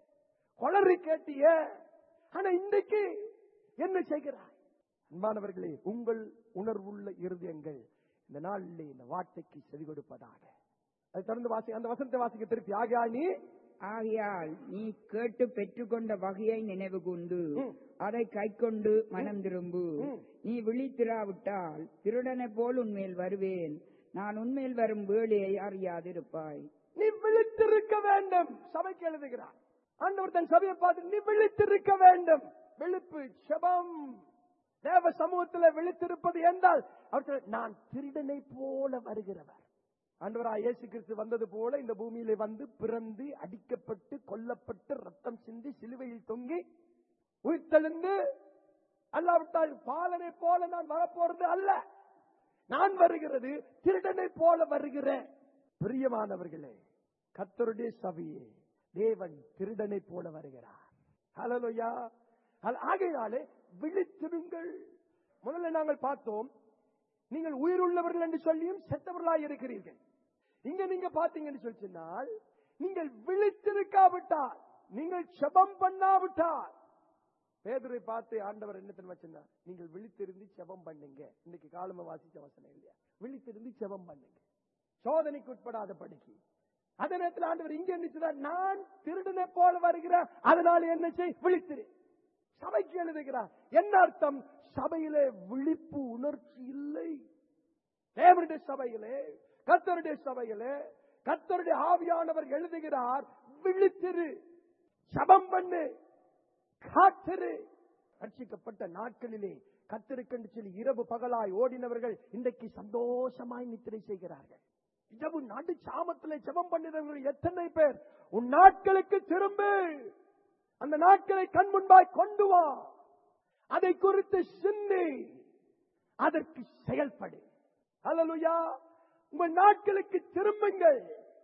Speaker 1: கொளறி கேட்டியே ஆனா இன்றைக்கு என்ன செய்கிறாய் அன்பானவர்களே உங்கள் உணர்வுள்ள இருதயங்கள் இந்த நாளிலே இந்த வார்த்தைக்கு செவி கொடுப்பதாக அதை தொடர்ந்து வாசி அந்த வசனத்தை வாசிக்க திருப்பி ஆகியா நீ
Speaker 2: ஆகையால் நீ கேட்டு பெற்றுக்கொண்ட வகையை நினைவு கொண்டு
Speaker 1: ம்.
Speaker 2: அதை கைக்கொண்டு மனம் திரும்பு
Speaker 1: ம்.
Speaker 2: நீ விழித்திராவிட்டால் திருடனை போல் உன்மேல் வருவேன் நான் உன்மேல் வரும் வேலையை அறியாதிருப்பாய்
Speaker 1: நீ விழித்திருக்க வேண்டும் சபைக்கு எழுதுகிறார் ஆண்டவர் தன் சபையை பார்த்து நீ விழித்திருக்க வேண்டும் விழிப்பு செபம் தேவ சமூகத்தில் விழித்திருப்பது என்றால் அவர் சொல்றார், நான் திருடனை போல வருகிறவர் ஆண்டவராய் இயேசு கிறிஸ்து வந்தது போல இந்த பூமியிலே வந்து பிறந்து அடிக்கப்பட்டு கொல்லப்பட்டு ரத்தம் சிந்தி சிலுவையில் தொங்கி உயிர்த்தெழுந்து அல்லாவிட்டால் பாலனை போல நான் வரப்போறது அல்ல நான் வருகிறது திருடனை போல வருகிறேன் பிரியமானவர்களே கத்தருடைய சபையே தேவன் திருடனை போல வருகிறார் ஹலோயா ஆகையினாலே விழித்திருங்கள் முதல்ல நாங்கள் பார்த்தோம் நீங்கள் உயிருள்ளவர்கள் என்று சொல்லியும் செத்தவர்களாய் இருக்கிறீர்கள் இங்க நீங்க பாத்தீங்கன்னு சொல்லி சொன்னால் நீங்கள் விழித்திருக்காவிட்டால் நீங்கள் செபம் பண்ணாவிட்டால் பேதுரை பார்த்து ஆண்டவர் என்ன தெரியுமா சொன்னார் நீங்கள் விழித்திருந்து செபம் பண்ணுங்க இன்னைக்கு காலம வாசிச்ச வசனம் இல்லையா விழித்திருந்து செபம் பண்ணுங்க சோதனைக்கு உட்படாத படிக்கு அதே நேரத்தில் ஆண்டவர் இங்க என்ன சொன்னார் நான் திருடனை போல வருகிறேன் அதனால என்ன செய் விழித்திரு சபைக்கு எழுதுகிறார் என்ன அர்த்தம் சபையிலே விழிப்பு உணர்ச்சி இல்லை தேவனுடைய சபையிலே கர்த்தருடைய சபையிலே கர்த்தருடைய ஆவியானவர் எழுதுகிறார் விழித்திரு சபம் பண்ணு காத்திரு ரட்சிக்கப்பட்ட நாட்களிலே கத்திருக்கென்று சொல்லி இரவு பகலாய் ஓடினவர்கள் இன்றைக்கு சந்தோஷமாய் நித்திரை செய்கிறார்கள் இரவு நடு சாமத்திலே ஜெபம் பண்ணினவர்கள் எத்தனை பேர் உன் நாட்களுக்கு திரும்பு அந்த நாட்களை கண் முன்பாய் கொண்டு வா அதை குறித்து சிந்தி அதற்கு செயல்படு அல்லலுயா உங்கள் நாட்களுக்கு திரும்புங்கள்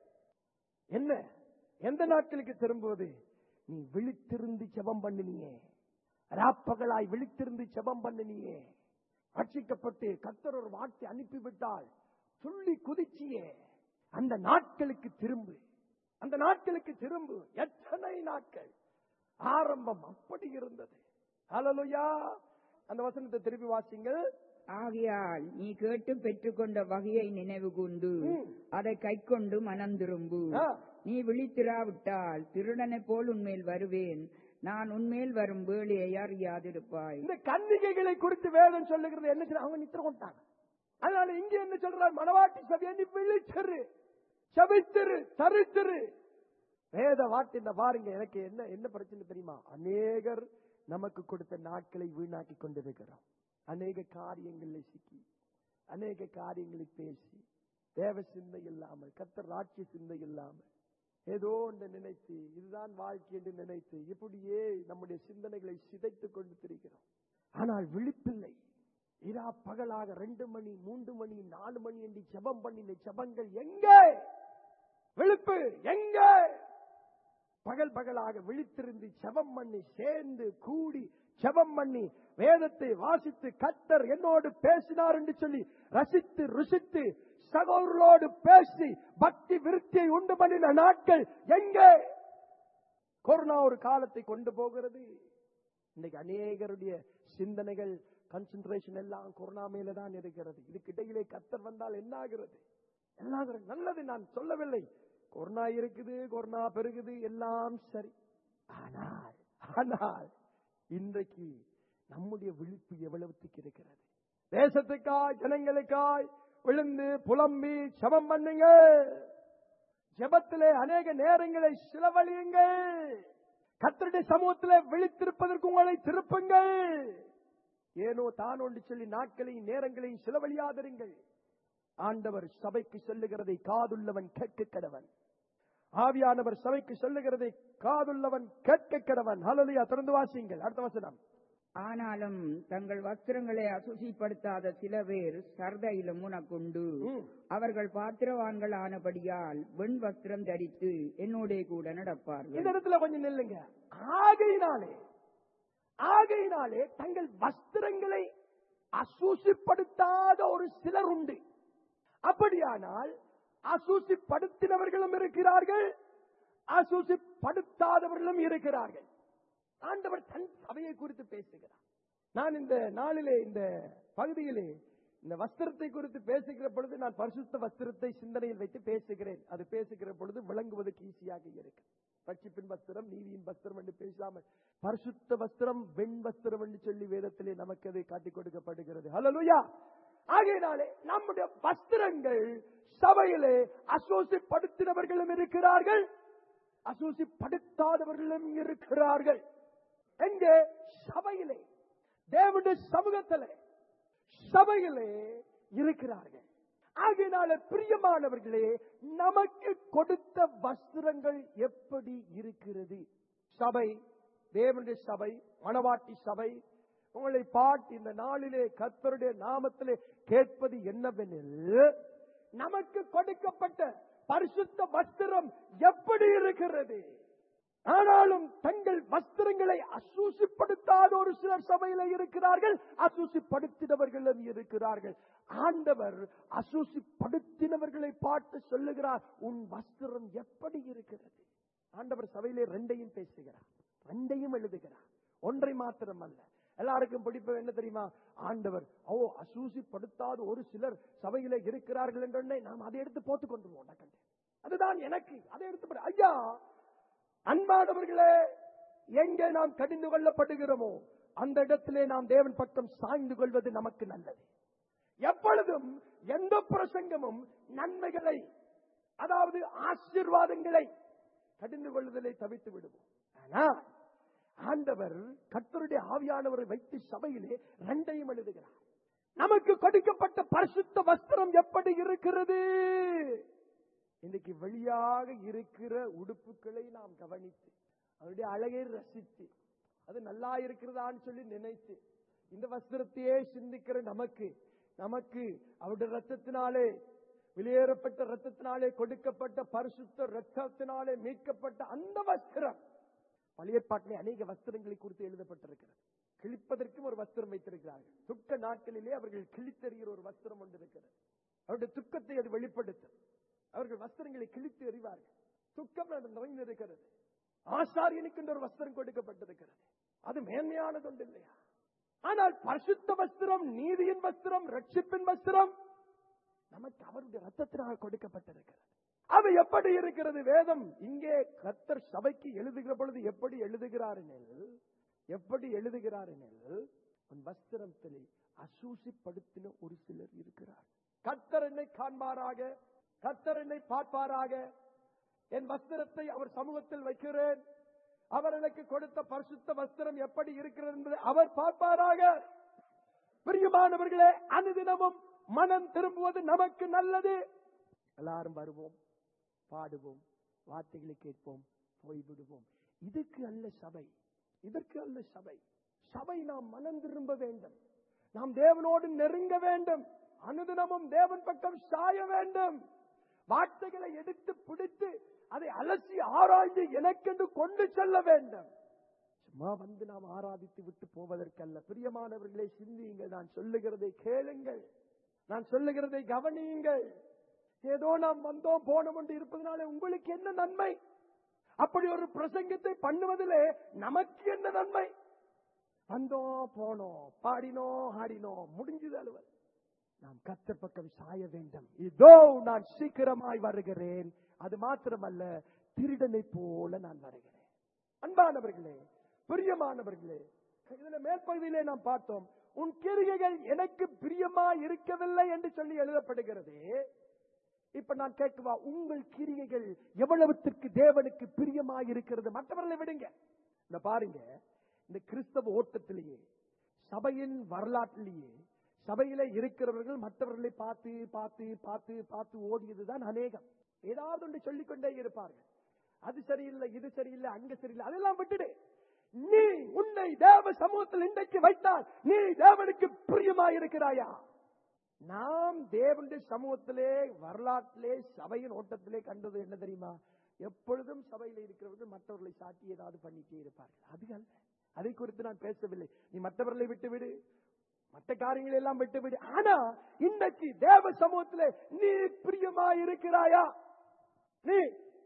Speaker 1: என்ன எந்த நாட்களுக்கு திரும்புவது நீ விழித்திருந்து ஜெபம் பண்ணினியே ராப்பகலாய் விழித்திருந்து ஜெபம் பண்ணினியே ரட்சிக்கப்பட்டு கத்தர் ஒரு வார்த்தை அனுப்பிவிட்டால் துள்ளி குதிச்சியே அந்த நாட்களுக்கு திரும்பு அந்த நாட்களுக்கு திரும்பு எத்தனை நாட்கள் ஆரம்பம் அப்படி இருந்தது ஹalleluya அந்த வசனத்தை திருப்பி வாசிங்கள்
Speaker 2: ஆகையால் நீ கேட்டு பெற்றுக்கொண்ட வகையை நினைவு கூர்ந்து
Speaker 1: ம்.
Speaker 2: அதை கைக்கொண்டு மனம் திரும்பு
Speaker 1: ஆ.
Speaker 2: நீ விழித்திராவிட்டால் திருடனைப் போல் உன்மேல் வருவேன் நான் உன்மேல் வரும் வேலையை அறியாதிருப்பாய்
Speaker 1: இந்த கன்னிகைகளை குறித்து வேதம் சொல்லுகிறது என்ன சொல்ற அவங்க நித்திர கொண்டாங்க அதனால இங்க என்ன சொல்றார் மனவாட்டி சபையை நீ விழிச்சிரு சபித்திரு தரித்திரு வேத வாட்டின பாருங்க எனக்கு என்ன என்ன பிரச்சனை தெரியுமா அநேகர் நமக்கு கொடுத்த நாட்களை வீணாக்கி கொண்டிருக்கிறோம் அநேக காரியங்களை சிக்கி அநேக காரியங்களை பேசி தேவ சிந்தை இல்லாமல் கத்தர் ராட்சிய சிந்தை இல்லாமல் ஏதோ ஒன்று நினைத்து இதுதான் வாழ்க்கை என்று நினைத்து இப்படியே நம்முடைய சிந்தனைகளை சிதைத்துக் கொண்டு திரிகிறோம் ஆனால் விழிப்பில்லை இரா பகலாக ரெண்டு மணி மூன்று மணி நாலு மணி என்று ஜெபம் பண்ணின ஜெபங்கள் எங்கே விழிப்பு எங்கே பகல் பகலாக விழித்திருந்து ஜெபம் பண்ணி சேர்ந்து கூடி ஜெபம் பண்ணி வேதத்தை வாசித்து கத்தர் என்னோடு பேசினார் என்று சொல்லி ரசித்து ருசித்து சகோதரர்களோடு பேசி பக்தி விருத்தியை உண்டு பண்ணின நாட்கள் எங்கே கொரோனா ஒரு காலத்தை கொண்டு போகிறது இன்னைக்கு அநேகருடைய சிந்தனைகள் கன்சென்ட்ரேஷன் எல்லாம் கொரோனா மேல தான் இருக்கிறது இதுக்கு இடையிலே கத்தர் வந்தால் என்ன ஆகிறது எல்லாம் ஆகிறது. நல்லது நான் சொல்லவில்லை கொரோனா இருக்குது கொரோனா பெருகுது எல்லாம் சரி ஆனால் ஆனால் இன்றைக்கு நம்முடைய விழிப்பு எவ்வளவுக்கு இருக்கிறது தேசத்துக்காய் ஜனங்களுக்காய் விழுந்து புலம்பி ஜெபம் பண்ணுங்க ஜெபத்திலே அநேக நேரங்களை செலவழியுங்கள் கத்தருடைய சமூகத்திலே விழித்திருப்பதற்கு உங்களை திருப்புங்கள் ஏனோ தான் ஒன்று சொல்லி நாட்களையும் நேரங்களையும் செலவழியாதிருங்கள் ஆண்டவர் சபைக்கு சொல்லுகிறதை காதுள்ளவன் கேட்க கடவன் ஆவியானவர் சபைக்கு சொல்லுகிறதை காதுள்ளவன் கேட்க கடவன் ஹalleluya திறந்து வாசியுங்கள் அடுத்த வசனம்
Speaker 2: ஆனாலும் தங்கள் வஸ்திரங்களை அசுசிப்படுத்தாத சில பேர் சர்தையிலும் உனக்குண்டு
Speaker 1: ம்.
Speaker 2: அவர்கள் பாத்திரவான்கள் ஆனபடியால் வெண் வஸ்திரம் தரித்து என்னோடே கூட நடப்பார்கள்
Speaker 1: இந்த இடத்துல கொஞ்சம் நில்லுங்க ஆகையினாலே ஆகையினாலே தங்கள் வஸ்திரங்களை அசூசிப்படுத்தாத ஒரு சிலர் உண்டு அப்படியானால் அசூசிப்படுத்தினவர்களும் இருக்கிறார்கள் அசூசிப்படுத்தாதவர்களும் இருக்கிறார்கள் ஆண்டவர் தன் சபையை குறித்து பேசுகிறார் நான் இந்த நாளிலே இந்த பகுதியிலே இந்த வஸ்திரத்தை குறித்து பேசுகிற பொழுது நான் பரிசுத்த வஸ்திரத்தை சிந்தனையில் வைத்து பேசுகிறேன் அது பேசுகிற பொழுது விளங்குவதற்கு ஈஸியாக இருக்கு ரட்சிப்பின் வஸ்திரம் நீதியின் வஸ்திரம் என்று பேசாமல் பரிசுத்த வஸ்திரம் வெண் வஸ்திரம் என்று சொல்லி வேதத்திலே நமக்கு அது காட்டிக் கொடுக்கப்படுகிறது ஹalleluya ஆகையினாலே நம்முடைய வஸ்திரங்கள் சபையிலே அசோசிப்படுத்தினவர்களும் இருக்கிறார்கள் அசூசிப்படுத்தாதவர்களும் இருக்கிறார்கள் எங்கே சபையிலே தேவனுடைய சமூகத்திலே சபையிலே இருக்கிறார்கள் ஆகையினால பிரியமானவர்களே நமக்கு கொடுத்த வஸ்திரங்கள் எப்படி இருக்கிறது சபை தேவனுடைய சபை மணவாட்டி சபை உங்களை பாட்டு இந்த நாளிலே கர்த்தருடைய நாமத்திலே கேட்பது என்னவெனில் நமக்கு கொடுக்கப்பட்ட பரிசுத்த வஸ்திரம் எப்படி இருக்கிறது ஆனாலும் தங்கள் வஸ்திரங்களை அசூசிப்படுத்தாத ஒரு சிலர் சபையில இருக்கிறார்கள் அசூசிப்படுத்தினவர்களும் இருக்கிறார்கள் ஆண்டவர் அசூசிப்படுத்தினவர்களை பார்த்து சொல்லுகிறார் உன் வஸ்திரம் எப்படி இருக்கிறது ஆண்டவர் சபையிலே ரெண்டையும் பேசுகிறார் ரெண்டையும் எழுதுகிறார் ஒன்றை மாத்திரம் அல்ல எல்லாருக்கும் பிடிப்பது என்ன தெரியுமா ஆண்டவர் ஓ அசூசிப்படுத்தாத ஒரு சிலர் சபையில இருக்கிறார்கள் என்றே நாம் அதை எடுத்து போட்டுக் கொண்டு போவோம் அதுதான் எனக்கு அதை எடுத்து போடு. ஐயா அன்பானவர்களே எங்கே நாம் கடிந்து கொள்ளப்படுகிறோமோ அந்த இடத்திலே நாம் தேவன் பக்கம் சாய்ந்து கொள்வது நமக்கு நல்லது எப்பொழுதும் எந்த பிரசங்கமும் நன்மைகளை அதாவது ஆசீர்வாதங்களை கடிந்து கொள்வதிலே தவித்து விடுவோம் ஆனா ஆண்டவர் கர்த்தருடைய ஆவியானவரை வைத்து சபையிலே ரெண்டையும் எழுதுகிறார் நமக்கு கொடுக்கப்பட்ட பரிசுத்த வஸ்திரம் எப்படி இருக்கிறது இன்னைக்கு வெளியாக இருக்கிற உடுப்புகளை நாம் கவனித்து அவருடைய அழகை ரசித்து அது நல்லா இருக்கிறதான்னு சொல்லி நினைத்து இந்த வஸ்திரத்தையே சிந்திக்கிற நமக்கு நமக்கு அவருடைய ரத்தத்தினாலே வெளியேறப்பட்ட ரத்தத்தினாலே கொடுக்கப்பட்ட பரிசுத்த ரத்தத்தினாலே மீட்கப்பட்ட அந்த வஸ்திரம் பழைய பாட்டிலே அநேக வஸ்திரங்களை குறித்து எழுதப்பட்டிருக்கிறது கிழிப்பதற்கும் ஒரு வஸ்திரம் வைத்திருக்கிறார்கள் துக்க நாட்களிலே அவர்கள் கிழித்தெறிகிற ஒரு வஸ்திரம் ஒன்று இருக்கிறது அவருடைய துக்கத்தை அது வெளிப்படுத்தும் அவர்கள் வஸ்திரங்களை கிழித்து எறிவார்கள் துக்கம் நிறைந்திருக்கிறது ஆசாரியனுக்கு என்று ஒரு வஸ்திரம் கொடுக்கப்பட்டிருக்கிறது அது மேன்மையானது ஒன்று இல்லையா ஆனால் பரிசுத்த வஸ்திரம் நீதியின் வஸ்திரம் ரட்சிப்பின் வஸ்திரம் நமக்கு அவருடைய ரத்தத்தினால் கொடுக்கப்பட்டிருக்கிறது அது எப்படி இருக்கிறது வேதம் இங்கே கர்த்தர் சபைக்கு எழுதுகிற பொழுது எப்படி எழுதுகிறார் எனில் எப்படி எழுதுகிறார் எனில் உன் வஸ்திரத்திலே அசூசிப்படுத்தின ஒரு சிலர் இருக்கிறார் கர்த்தர் என்னை காண்பாராக கர்த்தர் என்னை பார்ப்பாராக என் வஸ்திரத்தை அவர் சமூகத்தில் வைக்கிறேன் அவர் எனக்கு கொடுத்த பரிசுத்த வஸ்திரம் எப்படி இருக்கிறது என்பதை அவர் பார்ப்பாராக பிரியமானவர்களே அனுதினமும் மனம் திரும்புவது நமக்கு நல்லது எல்லாரும் வருவோம் பாடுவோம் வார்த்தைகளை கேட்போம் போய்விடுவோம் இதுக்கு அல்ல சபை இதற்கு அல்ல சபை சபை நாம் மனம் திரும்ப வேண்டும் நாம் தேவனோடு நெருங்க வேண்டும் அனுதினமும் தேவன் பக்கம் சாய வேண்டும் வார்த்தைகளை எடுத்து பிடித்து அதை அலசி ஆராய்ந்து எனக்கென்று கொண்டு செல்ல வேண்டும் சும்மா வந்து நாம் ஆராதித்து விட்டு போவதற்கல்ல பிரியமானவர்களே சிந்தியுங்கள் நான் சொல்லுகிறதை கேளுங்கள் நான் சொல்லுகிறதை கவனியுங்கள் ஏதோ நாம் வந்தோம் போனோம் என்று இருப்பதனால உங்களுக்கு என்ன நன்மை அப்படி ஒரு பிரசங்கத்தை பண்ணுவதிலே நமக்கு என்ன நன்மை வந்தோம் போனோம் பாடினோம் ஆடினோம் முடிஞ்சது அலுவல் நாம் கத்தர் பக்கம் சாய வேண்டும் இதோ நான் சீக்கிரமாய் வருகிறேன் அது மாத்திரமல்ல திருடனை போல நான் வருகிறேன் அன்பானவர்களே பிரியமானவர்களே இதுல மேற்பகுதியிலே நாம் பார்த்தோம் உன் கிரிகைகள் எனக்கு பிரியமா இருக்கவில்லை என்று சொல்லி எழுதப்படுகிறது இப்ப நான் கேட்குவா உங்கள் கிரிகைகள் எவ்வளவுத்திற்கு தேவனுக்கு பிரியமா இருக்கிறது மற்றவர்களை விடுங்க இந்த பாருங்க இந்த கிறிஸ்தவ ஓட்டத்திலேயே சபையின் வரலாற்றிலேயே சபையில இருக்கிறவர்கள் மற்றவர்களை பார்த்து பார்த்து பார்த்து பார்த்து ஓடியதுதான் அநேகம் ஏதாவது ஒன்று சொல்லிக்கொண்டே இருப்பார்கள் அது சரியில்லை இது சரியில்லை அங்க சரியில்லை அதெல்லாம் விட்டுடு நீ உன்னை தேவ சமூகத்தில் இன்றைக்கு வைத்தால் நீ தேவனுக்கு பிரியமா இருக்கிறாயா நாம் தேவனுடைய சமூகத்திலே வரலாற்றிலே சபையின் ஓட்டத்திலே கண்டது என்ன தெரியுமா எப்பொழுதும் சபையில இருக்கிறவர்கள் மற்றவர்களை சாட்டி ஏதாவது பண்ணிட்டே இருப்பார்கள் அது அல்ல அதை குறித்து நான் பேசவில்லை நீ மற்றவர்களை விட்டு விடு மற்ற காரியங்களை எல்லாம் விட்டு விடு ஆனா இன்றைக்கு தேவ சமூகத்திலே நீ பிரியமா இருக்கிறாயா நீ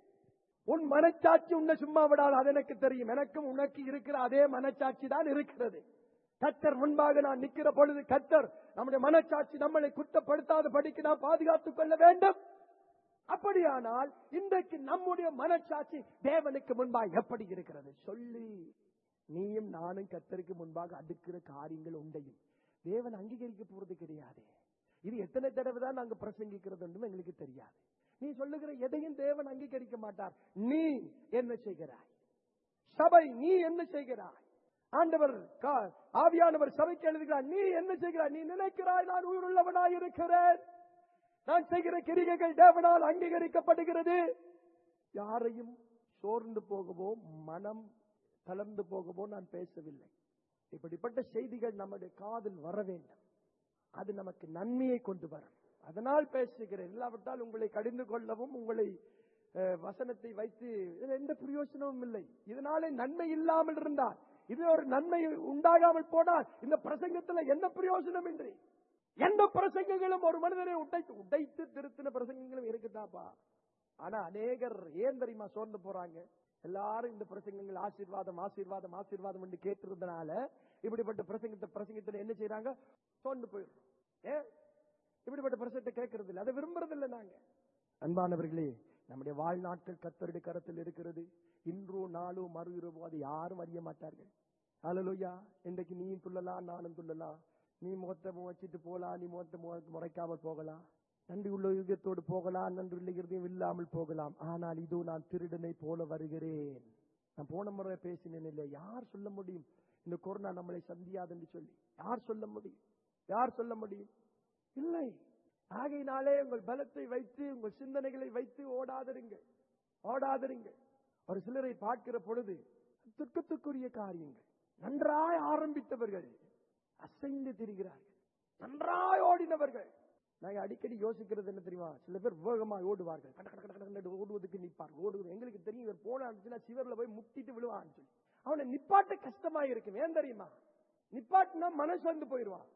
Speaker 1: உன் மனச்சாட்சி உன்னை சும்மா விடாது அது எனக்கு தெரியும் எனக்கும் உனக்கு இருக்கிற அதே மனச்சாட்சி தான் இருக்கிறது கத்தர் முன்பாக நான் நிக்கிற பொழுது கத்தர் நம்முடைய மனச்சாட்சி நம்மளை குற்றப்படுத்தாத படிக்கு நாம் பாதுகாத்துக் கொள்ள வேண்டும் அப்படியானால் இன்றைக்கு நம்முடைய மனச்சாட்சி தேவனுக்கு முன்பாக எப்படி இருக்கிறது சொல்லி நீயும் நானும் கத்தருக்கு முன்பாக அடுக்கிற காரியங்கள் உண்டையும் தேவன் அங்கீகரிக்க போறது கிடையாது இது எத்தனை தடவை தான் நாங்க பிரசங்கிக்கிறது எங்களுக்கு தெரியாது நீ சொல்லுகிற எதையும் தேவன் அங்கீகரிக்க மாட்டார் நீ என்ன செய்கிறாய் சபை நீ என்ன செய்கிறாய் ஆண்டவர் கா- ஆவியானவர் சபைக்கு எழுதுகிறார் நீ என்ன செய்கிறாய் நீ நினைக்கிறாய் நான் உயிருள்ளவனாய் இருக்கிறேன் நான் செய்கிற கிரிகைகள் தேவனால் அங்கீகரிக்கப்படுகிறது யாரையும் சோர்ந்து போகவோ மனம் தளர்ந்து போகவோ நான் பேசவில்லை இப்படிப்பட்ட செய்திகள் நம்முடைய காதில் வர வேண்டும் அது நமக்கு நன்மையை கொண்டு வரும் அதனால் பேசுகிறேன் இல்லாவிட்டால் உங்களை கடிந்து கொள்ளவும் உங்களை அஹ், வசனத்தை வைத்து இதுல எந்த பிரயோஜனமும் இல்லை இதனாலே நன்மை இல்லாமல் இருந்தால் இது ஒரு நன்மை உண்டாகாமல் போனால் இந்த பிரசங்கத்துல என்ன பிரயோஜனம் இன்றி எந்த பிரசங்கங்களும் ஒரு மனிதனை உடைத்து உடைத்து திருத்தின பிரசங்கங்களும் இருக்குதாப்பா ஆனா அநேகர் ஏன் தெரியுமா சோர்ந்து போறாங்க எல்லாரும் இந்த பிரசங்கங்கள் ஆசீர்வாதம் ஆசீர்வாதம் ஆசீர்வாதம் என்று கேட்டிருந்தனால இப்படிப்பட்ட பிரசங்கத்தை பிரசங்கத்துல என்ன செய்யறாங்க சோர்ந்து போயிடுறோம் ஏன் இப்படிப்பட்ட பிரசங்கத்தை கேட்கறது இல்லை அதை விரும்புறது இல்லை நாங்க அன்பானவர்களே நம்முடைய வாழ்நாட்கள் கத்தருடைய கரத்தில் இருக்கிறது இன்றோ நாளோ மறு இரவோ அது யாரும் அறிய மாட்டார்கள் அலலுயா இன்றைக்கு நீயும் துள்ளலாம் நானும் துள்ளலாம் நீ முகத்தை முகச்சிட்டு போலாம் நீ முகத்தை முக- முறைக்காமல் போகலாம் நன்றி உள்ள யுகத்தோடு போகலாம் நன்றி உள்ள இருதயம் இல்லாமல் போகலாம் ஆனால் இதோ நான் திருடனை போல வருகிறேன் நான் போன முறை பேசினேன் இல்லை யார் சொல்ல முடியும் இந்த கொரோனா நம்மளை சந்தியாது என்று சொல்லி யார் சொல்ல முடியும் யார் சொல்ல முடியும் இல்லை ஆகையினாலே உங்கள் பலத்தை வைத்து உங்கள் சிந்தனைகளை வைத்து ஓடாதிருங்கள் ஓடாதிருங்கள் ஒரு சிலரை பார்க்கிற பொழுது துக்கத்துக்குரிய காரியங்கள் நன்றாய் ஆரம்பித்தவர்கள் அசைந்து திரிகிறார்கள் நன்றாய் ஓடினவர்கள் நாங்க அடிக்கடி யோசிக்கிறது என்ன தெரியுமா சில பேர் வேகமா ஓடுவார்கள் கட கட கட கடன்னு ஓடுவதற்கு நிற்பார்கள் ஓடுவது எங்களுக்கு தெரியும் இவர் போன சிவர்ல போய் முட்டிட்டு விழுவான்னு சொல்லி அவனை நிப்பாட்ட கஷ்டமா இருக்கும் ஏன் தெரியுமா நிப்பாட்டினா மனசு வந்து போயிடுவான்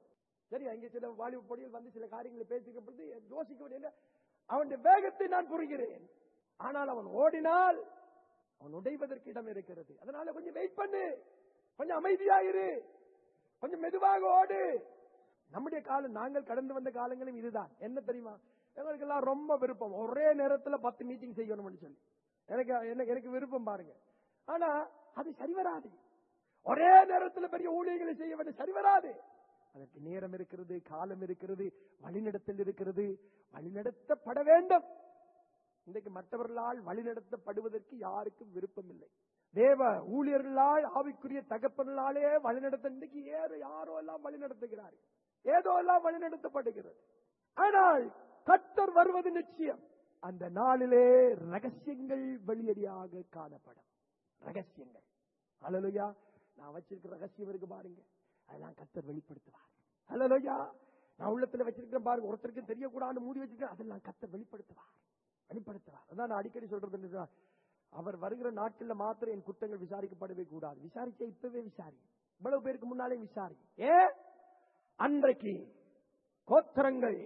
Speaker 1: சரி அங்கே சில வாலிப பொடியில் வந்து சில காரியங்களை பேசிக்க பொழுது யோசிக்க வேண்டிய அவனுடைய வேகத்தை நான் புரிகிறேன் ஆனால் அவன் ஓடினால் அவன் உடைவதற்கு இடம் இருக்கிறது அதனால கொஞ்சம் வெயிட் பண்ணு கொஞ்சம் அமைதியாயிரு கொஞ்சம் மெதுவாக ஓடு நம்முடைய காலம் நாங்கள் கடந்து வந்த காலங்களும் இதுதான் என்ன தெரியுமா எங்களுக்கு எல்லாம் ரொம்ப விருப்பம் ஒரே நேரத்துல பத்து மீட்டிங் செய்யணும்னு சொல்லி எனக்கு எனக்கு எனக்கு விருப்பம் பாருங்க ஆனா அது சரி வராது ஒரே நேரத்துல பெரிய ஊழியர்களை செய்ய வேண்டிய சரி வராது அதற்கு நேரம் இருக்கிறது காலம் இருக்கிறது வழிநடத்தல் இருக்கிறது வழிநடத்தப்பட வேண்டும் இன்றைக்கு மற்றவர்களால் வழிநடத்தப்படுவதற்கு யாருக்கும் விருப்பம் இல்லை தேவ ஊழியர்களால் ஆவிக்குரிய தகப்பனாலே வழிநடத்த இன்றைக்கு ஏறு யாரோ எல்லாம் வழிநடத்துகிறார்கள் ஏதோ எல்லாம் வழிநடத்தப்படுகிறது ஆனால் கத்தர் வருவது நிச்சயம் அந்த நாளிலே ரகசியங்கள் வெளியடியாக காணப்படும் ரகசியங்கள் அலலுயா நான் வச்சிருக்கிற ரகசியம் இருக்கு பாருங்க அதெல்லாம் கத்தர் வெளிப்படுத்துவார் அலலுயா நான் உள்ளத்துல வச்சிருக்கிறேன் பாருங்க ஒருத்தருக்கு தெரியக்கூடாதுன்னு மூடி வச்சிருக்கேன் அதெல்லாம் கத்தர் வெளிப்படுத்துவார் வெளிப்படுத்துவார் அதான் நான் அடிக்கடி சொல்றது என்னன்னா, அவர் வருகிற நாட்கள்ல மாத்திரம் என் குற்றங்கள் விசாரிக்கப்படவே கூடாது விசாரிச்ச இப்பவே விசாரி இவ்வளவு பேருக்கு முன்னாலே விசாரி ஏ அன்றைக்கு கோத்திரங்கள்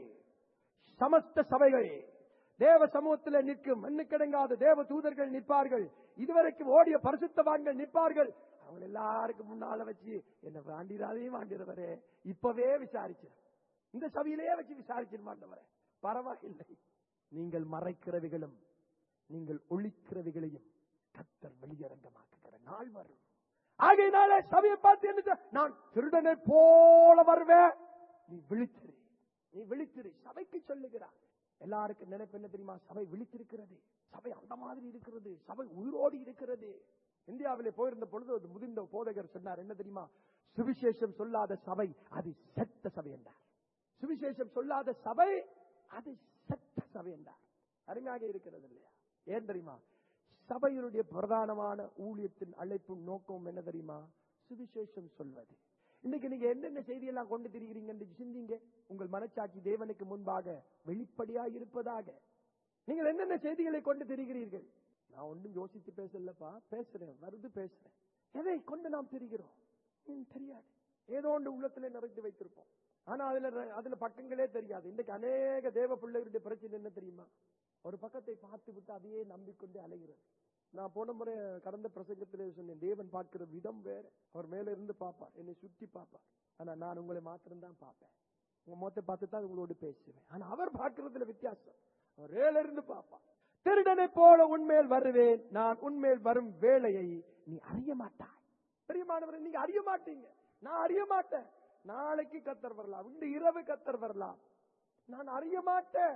Speaker 1: சமஸ்த சபைகள் தேவ சமூகத்தில் நிற்கும் மண்ணுக்கிடங்காத தேவ தூதர்கள் நிற்பார்கள் இதுவரைக்கும் ஓடிய பரிசுத்தவான்கள் நிற்பார்கள் அவங்க எல்லாருக்கும் முன்னால வச்சு என்ன வாண்டிராதையும் வாண்டிறவரே இப்பவே விசாரிச்சு இந்த சபையிலேயே வச்சு விசாரிச்சிருமாண்டவரே பரவாயில்லை நீங்கள் மறைக்கிறவைகளும் நீங்கள் ஒழிக்கிறவைகளையும் கத்தர் வெளியரங்கமாக்குகிற நாள் வரும் ஆகையினாலே சபையை பார்த்து என்ன சொல்- நான் திருடனை போல வருவேன் நீ விழித்திரு நீ விழித்திரு சபைக்கு சொல்லுகிறார் எல்லாருக்கும் நினைப்பு என்ன தெரியுமா சபை விழித்திருக்கிறது சபை அந்த மாதிரி இருக்கிறது சபை உயிரோடு இருக்கிறது இந்தியாவிலே போயிருந்த பொழுது ஒரு முதிர்ந்த போதகர் சொன்னார் என்ன தெரியுமா சுவிசேஷம் சொல்லாத சபை அது செத்த சபை என்றார் சுவிசேஷம் சொல்லாத சபை அது செத்த சபை என்றார் அருமையாக இருக்கிறது இல்லையா ஏன் தெரியுமா சபையினுடைய பிரதானமான ஊழியத்தின் அழைப்பும் நோக்கம் என்ன தெரியுமா சுவிசேஷம் சொல்வது இன்னைக்கு நீங்க என்னென்ன செய்தியெல்லாம் கொண்டு திரிகிறீங்க என்று சிந்திங்க உங்கள் மனச்சாட்சி தேவனுக்கு முன்பாக வெளிப்படையா இருப்பதாக நீங்கள் என்னென்ன செய்திகளை கொண்டு திரிகிறீர்கள் நான் ஒன்றும் யோசித்து பேசலப்பா பேசுறேன் வருது பேசுறேன் எதை கொண்டு நாம் திரிகிறோம் ம், தெரியாது ஏதோ ஒன்று உள்ளத்திலே நிறைத்து வைத்திருப்போம் ஆனா அதுல ர- அதுல பக்கங்களே தெரியாது இன்னைக்கு அநேக தேவ பிள்ளைகளுடைய பிரச்சனை என்ன தெரியுமா ஒரு பக்கத்தை பார்த்து விட்டு அதையே நம்பிக்கொண்டு அலைகிறது நான் போன முறை கடந்த பிரசங்கத்திலே சொன்னேன் தேவன் பார்க்கிற விதம் வேற அவர் மேல இருந்து பார்ப்பார் என்னை சுற்றி பார்ப்பார் ஆனா நான் உங்களை மாத்திரம்தான் பார்ப்பேன் உங்க முகத்தை பார்த்து தான் உங்களோடு பேசுவேன் ஆனா அவர் பார்க்கிறதுல வித்தியாசம் அவர் மேல இருந்து பார்ப்பார் திருடனை போல உன்மேல் வருவேன் நான் உன்மேல் வரும் வேலையை நீ அறிய மாட்டாய் பிரியமானவரை நீங்க அறிய மாட்டீங்க நான் அறிய மாட்டேன் நாளைக்கு கத்தர் வரலாம் இந்த இரவு கத்தர் வரலாம் நான் அறிய மாட்டேன்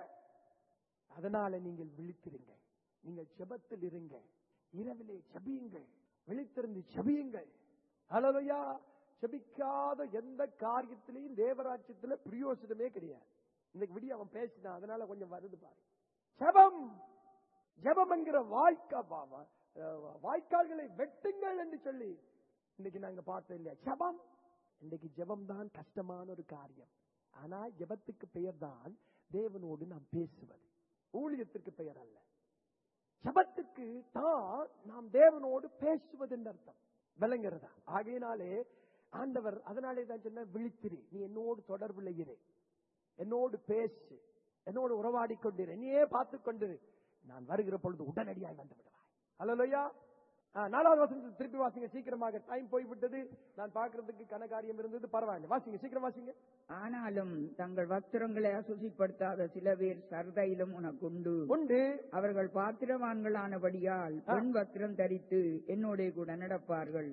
Speaker 1: அதனால நீங்கள் விழித்திருங்கள் நீங்கள் ஜெபத்தில் இருங்க இரவிலே ஜெபியுங்கள் விழித்திருந்து ஜெபியுங்கள் அலவையா ஜெபிக்காத எந்த காரியத்திலையும் தேவராட்சியத்துல பிரயோசனமே கிடையாது இன்னைக்கு விடிய அவன் பேசினான் அதனால கொஞ்சம் வருது பாரு ஜெபம் ஜெபம் என்கிற வாய்க்கா வா- வா- அஹ் வாய்க்கால்களை வெட்டுங்கள் என்று சொல்லி இன்னைக்கு நாங்க பார்த்தோம் இல்லையா ஜெபம் இன்னைக்கு ஜெபம் தான் கஷ்டமான ஒரு காரியம் ஆனா ஜெபத்துக்கு பெயர் தான் தேவனோடு நாம் பேசுவது ஊழியத்திற்கு பெயர் அல்ல ஜெபத்துக்கு தான் நாம் தேவனோடு பேசுவது என்று அர்த்தம் விளங்குறதா ஆகையினாலே ஆண்டவர் அதனாலே தான் சொன்ன விழித்திரு நீ என்னோடு தொடர்புல இரு என்னோடு பேசு என்னோடு உறவாடி கொண்டிரு நீயே பார்த்து கொண்டிரு நான் வருகிற பொழுது உடனடியாய் வந்து விடுவாய் அல்லையா நாலாவது வசனத்தில் திருப்பி வாசிங்க சீக்கிரமாக டைம் போய்விட்டது நான் பார்க்கிறதுக்கு கனகாரியம் இருந்தது பரவாயில்லை வாசிங்க சீக்கிரம் வாசிங்க
Speaker 2: ஆனாலும் தங்கள் வஸ்திரங்களை அசுசிப்படுத்தாத சில பேர் சர்தையிலும் உனக்குண்டு
Speaker 1: உண்டு
Speaker 2: அவர்கள் பாத்திரவான்களானபடியால் பெண் வஸ்திரம் தரித்து என்னோட கூட நடப்பார்கள்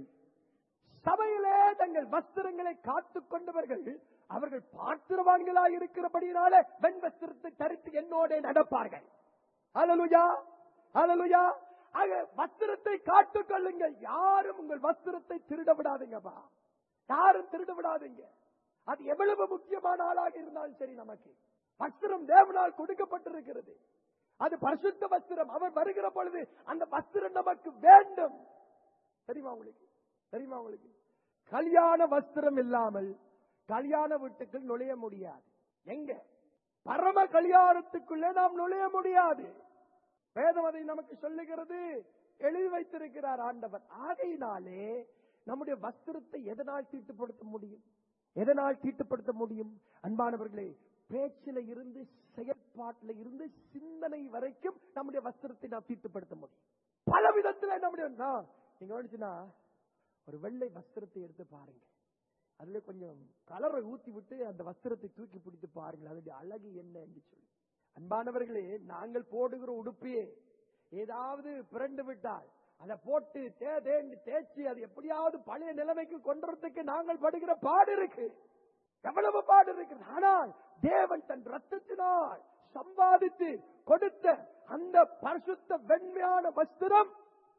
Speaker 1: சபையிலே தங்கள் வஸ்திரங்களை காத்துக் கொண்டவர்கள் அவர்கள் பாத்திரவான்களாய் இருக்கிறபடியினால வெண் வஸ்திரத்தை தரித்து என்னோட நடப்பார்கள் அலலுயா அலலுயா ஆக வஸ்திரத்தை காத்துக் கொள்ளுங்கள் யாரும் உங்கள் வஸ்திரத்தை திருட விடாதீங்கப்பா யாரும் திருட விடாதீங்க அது எவ்வளவு முக்கியமான ஆளாக இருந்தாலும் சரி நமக்கு வஸ்திரம் தேவனால் கொடுக்கப்பட்டிருக்கிறது அது பரிசுத்த வஸ்திரம் அவர் வருகிற பொழுது அந்த வஸ்திரம் நமக்கு வேண்டும் தெரியுமா உங்களுக்கு தெரியுமா உங்களுக்கு கல்யாண வஸ்திரம் இல்லாமல் கல்யாண வீட்டுக்குள் நுழைய முடியாது எங்க பரம கல்யாணத்துக்குள்ளே நாம் நுழைய முடியாது வேதம் அதை நமக்கு சொல்லுகிறது எழுதி வைத்திருக்கிறார் ஆண்டவர் ஆகையினாலே நம்முடைய வஸ்திரத்தை எதனால் தீட்டுப்படுத்த முடியும் எதனால் தீட்டுப்படுத்த முடியும் அன்பானவர்களே பேச்சில இருந்து செயற்பாட்டில இருந்து சிந்தனை வரைக்கும் நம்முடைய வஸ்திரத்தை நாம் தீட்டுப்படுத்த முடியும் பல விதத்துல நம்முடைய நான் நீங்க வந்துச்சுன்னா ஒரு வெள்ளை வஸ்திரத்தை எடுத்து பாருங்க அதுல கொஞ்சம் கலரை ஊத்தி விட்டு அந்த வஸ்திரத்தை தூக்கி பிடித்து பாருங்கள் அதனுடைய அழகு என்ன என்று சொல்லி அன்பானவர்களே நாங்கள் போடுகிற உடுப்பையே ஏதாவது பிறண்டு விட்டால் அதை போட்டு தே தேண்டு தேய்ச்சி அது எப்படியாவது பழைய நிலைமைக்கு கொண்டுறதுக்கு நாங்கள் படுகிற பாடு இருக்கு எவ்வளவு பாடு இருக்கு ஆனால் தேவன் தன் ரத்தத்தினால் சம்பாதித்து கொடுத்த அந்த பரிசுத்த வெண்மையான வஸ்திரம்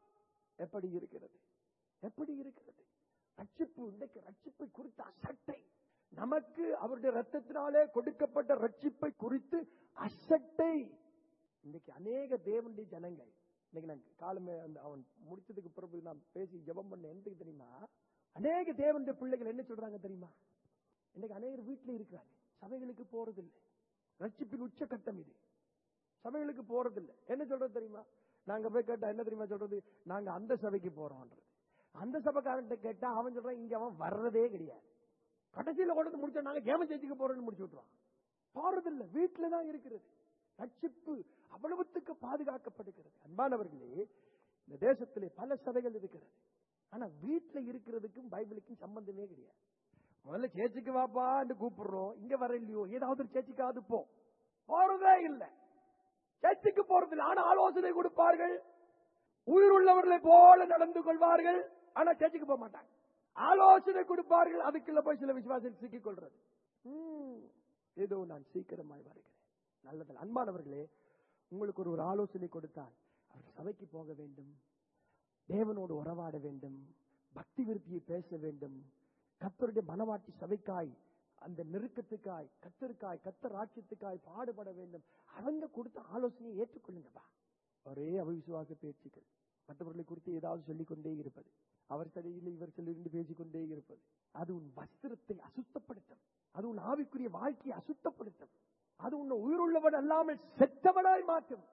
Speaker 1: எப்படி இருக்கிறது எப்படி இருக்கிறது ரட்சிப்பு இன்றைக்கு ரட்சிப்பை குறித்த அசட்டை நமக்கு அவருடைய ரத்தத்தினாலே கொடுக்கப்பட்ட ரட்சிப்பை குறித்து அசட்டை இன்னைக்கு அநேக தேவனுடைய ஜனங்கள் இன்னைக்கு நான் காலமே அந்த அவன் முடிச்சதுக்கு பிறகு நான் பேசி ஜெபம் பண்ண எந்த தெரியுமா அநேக தேவனுடைய பிள்ளைகள் என்ன சொல்றாங்க தெரியுமா இன்னைக்கு அநேகர் வீட்டுல இருக்கிறாங்க சபைகளுக்கு போறதில்லை ரட்சிப்பின் உச்சக்கட்டம் இது சபைகளுக்கு போறதில்லை என்ன சொல்றது தெரியுமா நாங்க போய் கேட்டா என்ன தெரியுமா சொல்றது நாங்க அந்த சபைக்கு போறோம்ன்றது அந்த சபைக்காரன்ட்ட கேட்டா அவன் சொல்றான் இங்க அவன் வர்றதே கிடையாது கடைசியில கொண்டு வந்து முடிச்சா நாங்க கேம சேர்த்துக்கு போறோம்னு முடிச்சு விட்டுருவான் போறதில்லை வீட்டுல தான் இருக்கிறது ரட்சிப்பு அவ்வளவுத்துக்கு பாதுகாக்கப்படுகிறது அன்பானவர்களே இந்த தேசத்திலே பல சபைகள் இருக்கிறது ஆனா வீட்டுல இருக்கிறதுக்கும் பைபிளுக்கும் சம்பந்தமே கிடையாது முதல்ல சேச்சுக்கு வாப்பான்னு கூப்பிடுறோம் இங்க வர இல்லையோ ஏதாவது ஒரு சேச்சுக்காவது போ போறதே இல்லை சர்ச்சுக்கு போறதில்லை ஆனா ஆலோசனை கொடுப்பார்கள் உயிர் உள்ளவர்களை போல நடந்து கொள்வார்கள் ஆனா சர்ச்சுக்கு போக மாட்டாங்க ஆலோசனை கொடுப்பார்கள் அதுக்குள்ள போய் சில விசுவாசம் சிக்கிக் கொள்றது ம், ஏதோ நான் சீக்கிரமாய் வருகிறேன் நல்லது அன்பானவர்களே உங்களுக்கு ஒரு ஒரு ஆலோசனை கொடுத்தால் அவர் சபைக்கு போக வேண்டும் தேவனோடு உறவாட வேண்டும் பக்தி விருத்தியை பேச வேண்டும் கத்தருடைய மனவாட்டி சபைக்காய் அந்த நெருக்கத்துக்காய் கத்தருக்காய் கத்தர் ராட்சியத்துக்காய் பாடுபட வேண்டும் அவங்க கொடுத்த ஆலோசனையை ஏற்றுக்கொள்ளுங்கப்பா ஒரே அவிசுவாச பேச்சுக்கள் மற்றவர்களை குறித்து ஏதாவது சொல்லிக் கொண்டே இருப்பது அவர் சரியில்லை இவர் சொல்லிருந்து பேசிக்கொண்டே இருப்பது அது உன் வஸ்திரத்தை அசுத்தப்படுத்தும் அது உன் ஆவிக்குரிய வாழ்க்கையை அசுத்தப்படுத்தும் அது உன்னை உயிருள்ளவன் அல்லாமல் செத்தவனாய் மாற்றும்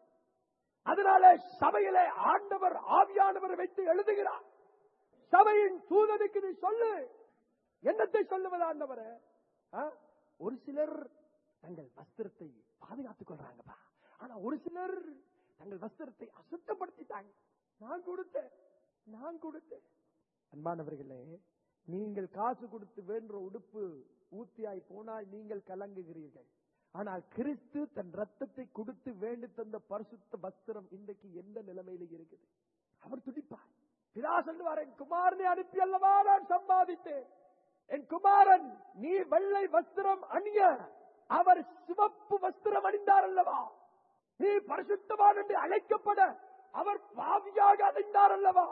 Speaker 1: அதனால சபையிலே ஆண்டவர் ஆவியானவர் வைத்து எழுதுகிறார் சபையின் தூதனுக்கு நீ சொல்லு என்னத்தை சொல்லுவது ஆண்டவரே ஆ? ஒரு சிலர் தங்கள் வஸ்திரத்தை பாதுகாத்துக் கொள்றாங்கப்பா ஆனா ஒரு சிலர் தங்கள் வஸ்திரத்தை அசுத்தப்படுத்திட்டாங்க நான் கொடுத்தேன் நான் கொடுத்தேன் அன்பானவர்களே நீங்கள் காசு கொடுத்து வேண்ட உடுப்பு ஊத்தியாய் போனால் நீங்கள் கலங்குகிறீர்கள் ஆனால் கிறிஸ்து தன் ரத்தத்தை கொடுத்து வேண்டி தந்த பரிசுத்த வஸ்திரம் இன்றைக்கு எந்த நிலைமையில இருக்குது அவர் துடிப்பார் பிதா சொல்லுவார் என் குமாரனை அனுப்பி அல்லவா நான் சம்பாதித்தேன் என் குமாரன் நீ வெள்ளை வஸ்திரம் அணிய அவர் சிவப்பு வஸ்திரம் அணிந்தார் அல்லவா நீ பரிசுத்தவான் என்று அழைக்கப்பட அவர் பாவியாக அடைந்தார் அல்லவா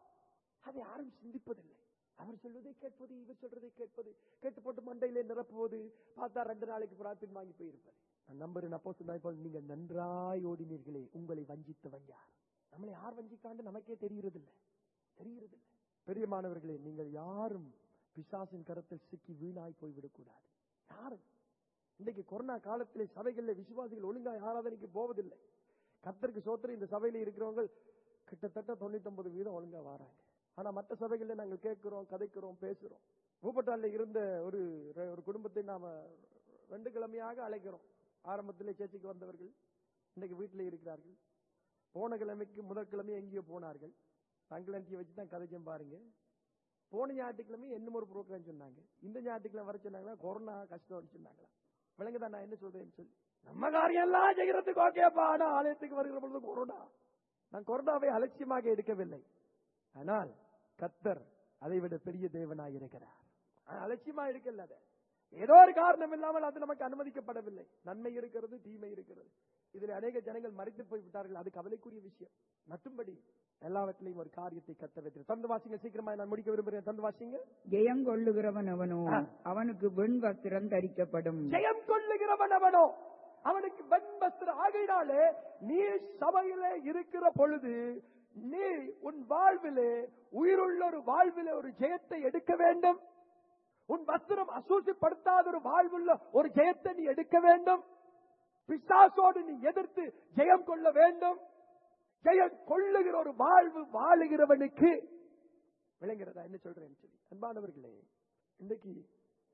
Speaker 1: அதை யாரும் சிந்திப்பதில்லை அவர் சொல்வதை கேட்பது இவர் சொல்றதை கேட்பது கேட்டு போட்டு மண்டையிலே நிரப்புவது பார்த்தா ரெண்டு நாளைக்கு பிரார்த்தனை வாங்கி போயிருப்பது நான் நம்புறேன் அப்போ போல் நீங்க நன்றாய் ஓடினீர்களே உங்களை வஞ்சித்தவன் யார் நம்மளை யார் வஞ்சிக்காண்டு நமக்கே தெரிகிறதில்லை தெரிகிறதில்லை பெரியமானவர்களே நீங்கள் யாரும் பிசாசின் கரத்தில் சிக்கி வீணாய் போய்விடக்கூடாது யாரும் இன்றைக்கு கொரோனா காலத்திலே சபைகளில் விசுவாசிகள் ஒழுங்காய் ஆராதனைக்கு போவதில்லை கர்த்தருக்கு சோத்திரம் இந்த சபையில இருக்கிறவங்க கிட்டத்தட்ட தொண்ணூத்தி ஒன்பது வீதம் ஒழுங்கா வராங்க ஆனா மற்ற சபைகள்ல நாங்கள் கேட்கிறோம் கதைக்கிறோம் பேசுறோம் மூப்பட்டால இருந்த ஒரு ஒரு குடும்பத்தை நாம ரெண்டு கிழமையாக அழைக்கிறோம் ஆரம்பத்திலே சேர்ச்சிக்கு வந்தவர்கள் இன்னைக்கு வீட்டிலே இருக்கிறார்கள் போன கிழமைக்கு முதல் கிழமை எங்கேயோ போனார்கள் சங்கலண்டியை வச்சு தான் கதைச்சேன் பாருங்க போன ஞாயிற்றுக்கிழமை என்னமோ ஒரு ப்ரோக்ராம் சொன்னாங்க இந்த ஞாயிற்றுக்கிழமை வர சொன்னாங்களா கொரோனா கஷ்டம் சொன்னாங்களா விளங்குதான் நான் என்ன சொல்றேன்னு சொல்லி நம்ம காரியம் எல்லாம் செய்யறதுக்கு ஓகேப்பா ஆனா ஆலயத்துக்கு வருகிற பொழுது கொரோனா நான் கொரோனாவை அலட்சியமாக எடுக்கவில்லை ஆனால் கத்தர் அதை விட பெரிய தேவனாய் இருக்கிறார் ஆனா அலட்சியமா இருக்கல அதை ஏதோ ஒரு காரணம் இல்லாமல் அது நமக்கு அனுமதிக்கப்படவில்லை நன்மை இருக்கிறது தீமை இருக்கிறது இதில் அநேக ஜனங்கள் மறைத்து போய் விட்டார்கள் அது கவலைக்குரிய விஷயம் மற்றும்படி எல்லாவற்றிலையும் ஒரு காரியத்தை கத்த வைத்து தந்து வாசிங்க சீக்கிரமா நான் முடிக்க விரும்புகிறேன் தந்து வாசிங்க
Speaker 2: ஜெயம் கொள்ளுகிறவன் அவனோ
Speaker 1: ஆ.
Speaker 2: அவனுக்கு வெண் வஸ்திரம் தரிக்கப்படும்
Speaker 1: ஜெயம் கொள்ளுகிறவன் அவனோ அவனுக்கு வெண்பஸ்திர ஆகையினாலே நீ சபையிலே இருக்கிற பொழுது நீ உன் வாழ்விலே உயிருள்ள ஒரு வாழ்விலே ஒரு ஜெயத்தை எடுக்க வேண்டும் உன் வஸ்திரம் அசூசிப்படுத்தாத ஒரு வாழ்வுள்ள ஒரு ஜெயத்தை நீ எடுக்க வேண்டும் பிசாசோடு நீ எதிர்த்து ஜெயம் கொள்ள வேண்டும் ஜெயம் கொள்ளுகிற ஒரு வாழ்வு வாழுகிறவனுக்கு விளங்குறதா என்ன சொல்றேன்னு சொல்லி அன்பானவர்களே இன்னைக்கு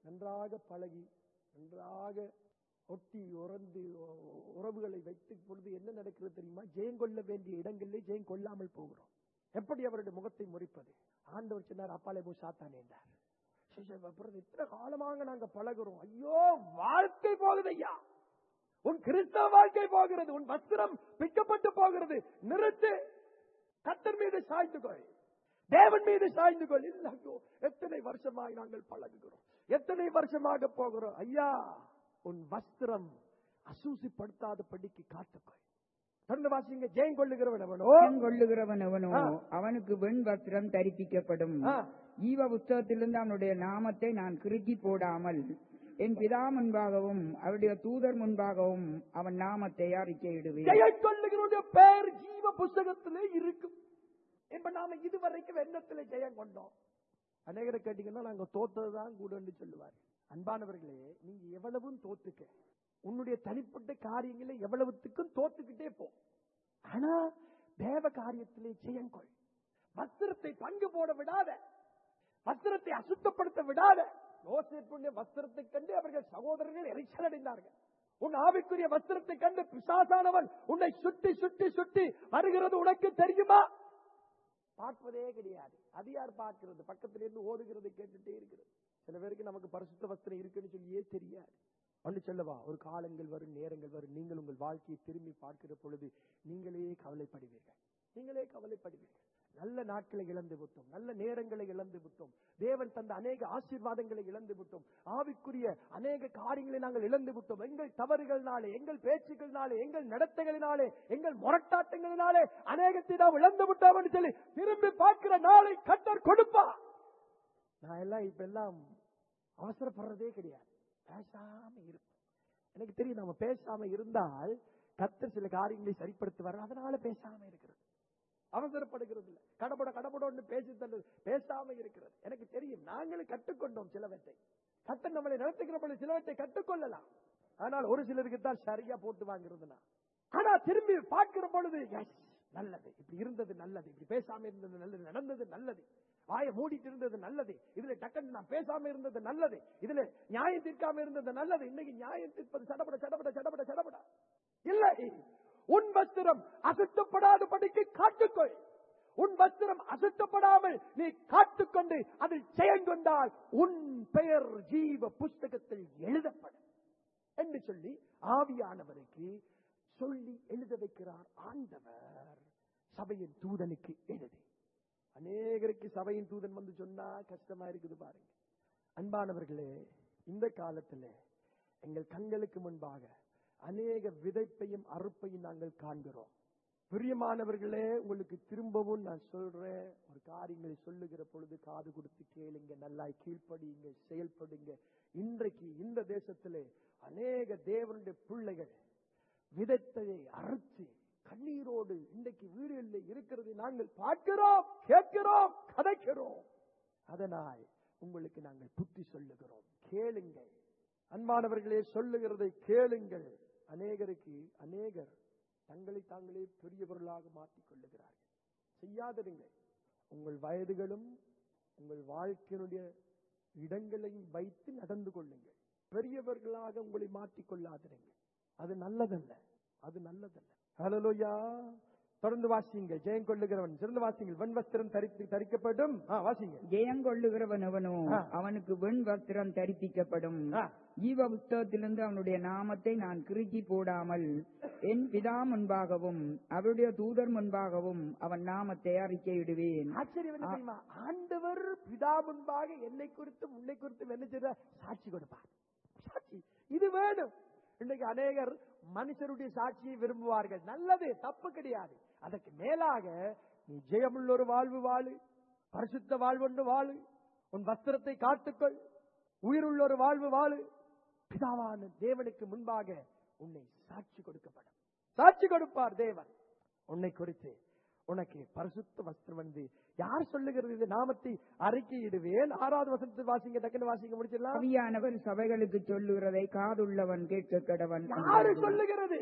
Speaker 1: நன்றாக பழகி நன்றாக ஒட்டி உறந்து உ- உறவுகளை வைத்துக் பொழுது என்ன நடக்கிறது தெரியுமா ஜெயம் கொள்ள வேண்டிய இடங்களிலே ஜெயம் கொள்ளாமல் போகிறோம் எப்படி அவருடைய முகத்தை முறிப்பது ஆண்டவர் சொன்னார் அப்பாலே போய் சாத்தானே என்றார் சரி, சரி, அப்புறம் இத்தனை காலமாக நாங்க பழகுறோம் ஐயோ வாழ்க்கை போகுது ஐயா உன் கிறிஸ்தவ வாழ்க்கை போகிறது உன் வஸ்திரம் பிக்கப்பட்டு போகிறது நிறுத்து கத்தர் மீது சாய்ந்து கொள் தேவன் மீது சாய்ந்து கொள் இல்ல ஐயோ எத்தனை வருஷமாக நாங்கள் பழகுகிறோம் எத்தனை வருஷமாக போகிறோம் ஐயா உன் வஸ்திரம் அசூசிப்படுத்தாத படிக்கு காத்துக்கொள் தொடர்ந்து வாசிங்க ஜெயம் கொள்ளுகிறவன் அவனோ
Speaker 2: ஜெயம் கொள்ளுகிறவன் அவனோ
Speaker 1: ஆ.
Speaker 2: அவனுக்கு வெண் வஸ்திரம் தரிப்பிக்கப்படும்
Speaker 1: ஆ.
Speaker 2: ஈவ புஸ்தகத்திலிருந்து அவனுடைய நாமத்தை நான் கிறுக்கி போடாமல் என் பிதா முன்பாகவும் அவருடைய தூதர் முன்பாகவும் அவன் நாமத்தை அறிக்கையிடுவேன்
Speaker 1: ஜெயம் கொள்ளுகிறவனுடைய பேர் ஜீவ புஸ்தகத்திலே இருக்கும் இப்ப நாம இதுவரைக்கும் எண்ணத்துல ஜெயம் கொண்டோம் அநேகரை கேட்டீங்கன்னா நாங்க தோத்ததுதான் கூடன்னு சொல்லுவார் அன்பானவர்களே நீங்க எவ்வளவும் தோத்துக்க உன்னுடைய தனிப்பட்ட காரியங்களை எவ்வளவுத்துக்கும் தோத்துக்கிட்டே போ ஆனா தேவ காரியத்திலே ஜெயம் கொள் வஸ்திரத்தை பங்கு போட விடாத வஸ்திரத்தை அசுத்தப்படுத்த விடாத யோசேப்புடைய வஸ்திரத்தை கண்டு அவர்கள் சகோதரர்கள் எரிச்சல் அடைந்தார்கள் உன் ஆவிக்குரிய வஸ்திரத்தை கண்டு பிசாசானவன் உன்னை சுட்டி சுட்டி சுட்டி வருகிறது உனக்கு தெரியுமா பார்ப்பதே கிடையாது அது யார் பார்க்கிறது பக்கத்துல இருந்து ஓதுகிறது கேட்டுட்டே இருக்கிறது சில பேருக்கு நமக்கு பரிசுத்த வஸ்திரம் இருக்குன்னு சொல்லியே தெரியாது ஒன்று சொல்லவா ஒரு காலங்கள் வரும் நேரங்கள் வரும் நீங்கள் உங்கள் வாழ்க்கையை திரும்பி பார்க்கிற பொழுது நீங்களே கவலைப்படுவீர்கள் நீங்களே கவலைப்படுவீர்கள் நல்ல நாட்களை இழந்து விட்டோம் நல்ல நேரங்களை இழந்து விட்டோம் தேவன் தந்த அநேக ஆசீர்வாதங்களை இழந்து விட்டோம் ஆவிக்குரிய அநேக காரியங்களை நாங்கள் இழந்து விட்டோம் எங்கள் தவறுகளினாலே எங்கள் பேச்சுகளினாலே எங்கள் நடத்தைகளினாலே எங்கள் முரட்டாட்டங்களினாலே அநேகத்தை நாம் இழந்து விட்டோம் என்று சொல்லி திரும்பி பார்க்கிற நாளை கத்தர் கொடுப்பா நான் எல்லாம் இப்ப எல்லாம் அவசரப்படுறதே கிடையாது பேசாம இருப்போம் எனக்கு தெரியும் நம்ம பேசாம இருந்தால் கத்தர் சில காரியங்களை சரிப்படுத்துவார் அதனால பேசாம இருக்கிறது அவசரப்படுகிறது இல்ல கடப்பட கடப்படன்னு பேசி தந்தது பேசாம இருக்கிறது எனக்கு தெரியும் நாங்களும் கற்றுக்கொண்டோம் சிலவற்றை கத்தர் நம்மளை நடத்துகிற பொழுது சிலவற்றை கற்றுக்கொள்ளலாம் ஆனால் ஒரு சிலருக்கு தான் சரியா போட்டு வாங்குறதுனா ஆனா திரும்பி பார்க்கிற பொழுது yes, நல்லது இப்படி இருந்தது நல்லது இப்படி பேசாம இருந்தது நல்லது நடந்தது நல்லது வாயை மூடிட்டு இருந்தது நல்லது இதுல டக்குன்னு நான் பேசாம இருந்தது நல்லது இதுல நியாயம் தீர்க்காம இருந்தது நல்லது இன்னைக்கு நியாயம் தீர்ப்பது சடப்பட சடப்பட சடப்பட சடப்பட இல்லை உன் வஸ்திரம் அசுத்தப்படாத படிக்கு காட்டுக்கொள் உன் வஸ்திரம் அசுத்தப்படாமல் நீ காத்துக்கொண்டு அதில் ஜெயங்கொண்டால் உன் பெயர் ஜீவ புஸ்தகத்தில் எழுதப்படும் என்று சொல்லி ஆவியானவருக்கு சொல்லி எழுத வைக்கிறார் ஆண்டவர் சபையின் தூதனுக்கு எழுதி அநேகருக்கு சபையின் தூதன் வந்து சொன்னா கஷ்டமா இருக்குது பாருங்க அன்பானவர்களே இந்த காலத்துல எங்கள் கண்களுக்கு முன்பாக அநேக விதைப்பையும் அறுப்பையும் நாங்கள் காண்கிறோம் பிரியமானவர்களே உங்களுக்கு திரும்பவும் நான் சொல்றேன் ஒரு காரியங்களை சொல்லுகிற பொழுது காது கொடுத்து கேளுங்க நல்லா கீழ்ப்படியுங்க செயல்படுங்க இன்றைக்கு இந்த தேசத்திலே அநேக தேவனுடைய பிள்ளைகள் விதத்தையை அறுத்து கண்ணீரோடு இன்றைக்கு வீடுகளில் இருக்கிறதை நாங்கள் பார்க்கிறோம் கேட்கிறோம் கதைக்கிறோம் அதனால் உங்களுக்கு நாங்கள் புத்தி சொல்லுகிறோம் கேளுங்கள் அன்பானவர்களே சொல்லுகிறதை கேளுங்கள் அநேகருக்கு அநேகர் தங்களை தாங்களே பெரியவர்களாக மாற்றிக் கொள்ளுகிறார்கள் செய்யாதிருங்கள் உங்கள் வயதுகளும் உங்கள் வாழ்க்கையினுடைய இடங்களையும் வைத்து நடந்து கொள்ளுங்கள் பெரியவர்களாக உங்களை மாற்றிக் கொள்ளாதிருங்கள் அது நல்லதல்ல அது நல்லதல்ல ஹலலோயா தொடர்ந்து வாசிங்க ஜெயம் கொள்ளுகிறவன் சிறந்த வாசிங்கள் வெண் வஸ்திரம் தரித்து தரிக்கப்படும் ஆ, வாசிங்க
Speaker 2: ஜெயம் கொள்ளுகிறவன் அவனோ
Speaker 1: ஆ.
Speaker 2: அவனுக்கு வெண் வஸ்திரம் தரிப்பிக்கப்படும்
Speaker 1: ஆ.
Speaker 2: ஜீவ புஸ்தகத்திலிருந்து அவனுடைய நாமத்தை நான் கிறுக்கி போடாமல் என் பிதா முன்பாகவும் அவருடைய தூதர் முன்பாகவும் அவன் நாமத்தை அறிக்கையிடுவேன்
Speaker 1: ஆச்சரியம் என்ன தெரியுமா ஆண்டவர் பிதா முன்பாக என்னை குறித்தும் உன்னை குறித்தும் என்ன செய்த சாட்சி கொடுப்பார் சாட்சி இது வேணும் இன்னைக்கு அநேகர் மனுஷருடைய சாட்சியை விரும்புவார்கள் நல்லது தப்பு கிடையாது அதற்கு மேலாக நீ ஜெயமுள்ள ஒரு வாழ்வு வாழு பரிசுத்த வாழ்வொன்று வாழு உன் வஸ்திரத்தை காத்துக்கொள் உயிருள்ள ஒரு வாழ்வு வாழு பிதாவான தேவனுக்கு முன்பாக உன்னை சாட்சி கொடுக்கப்படும் சாட்சி கொடுப்பார் தேவன் உன்னை குறித்து உனக்கு பரிசுத்த வஸ்திரம் வந்து யார் சொல்லுகிறது இந்த நாமத்தை அறிக்கையிடுவேன் ஆறாவது வசனத்தை வாசிங்க டக்குன்னு வாசிங்க முடிச்சிடலாம்
Speaker 2: கவியானவர் சபைகளுக்கு சொல்லுகிறதை காதுள்ளவன் கேட்க கடவன்
Speaker 1: யாரு சொல்லுகிறது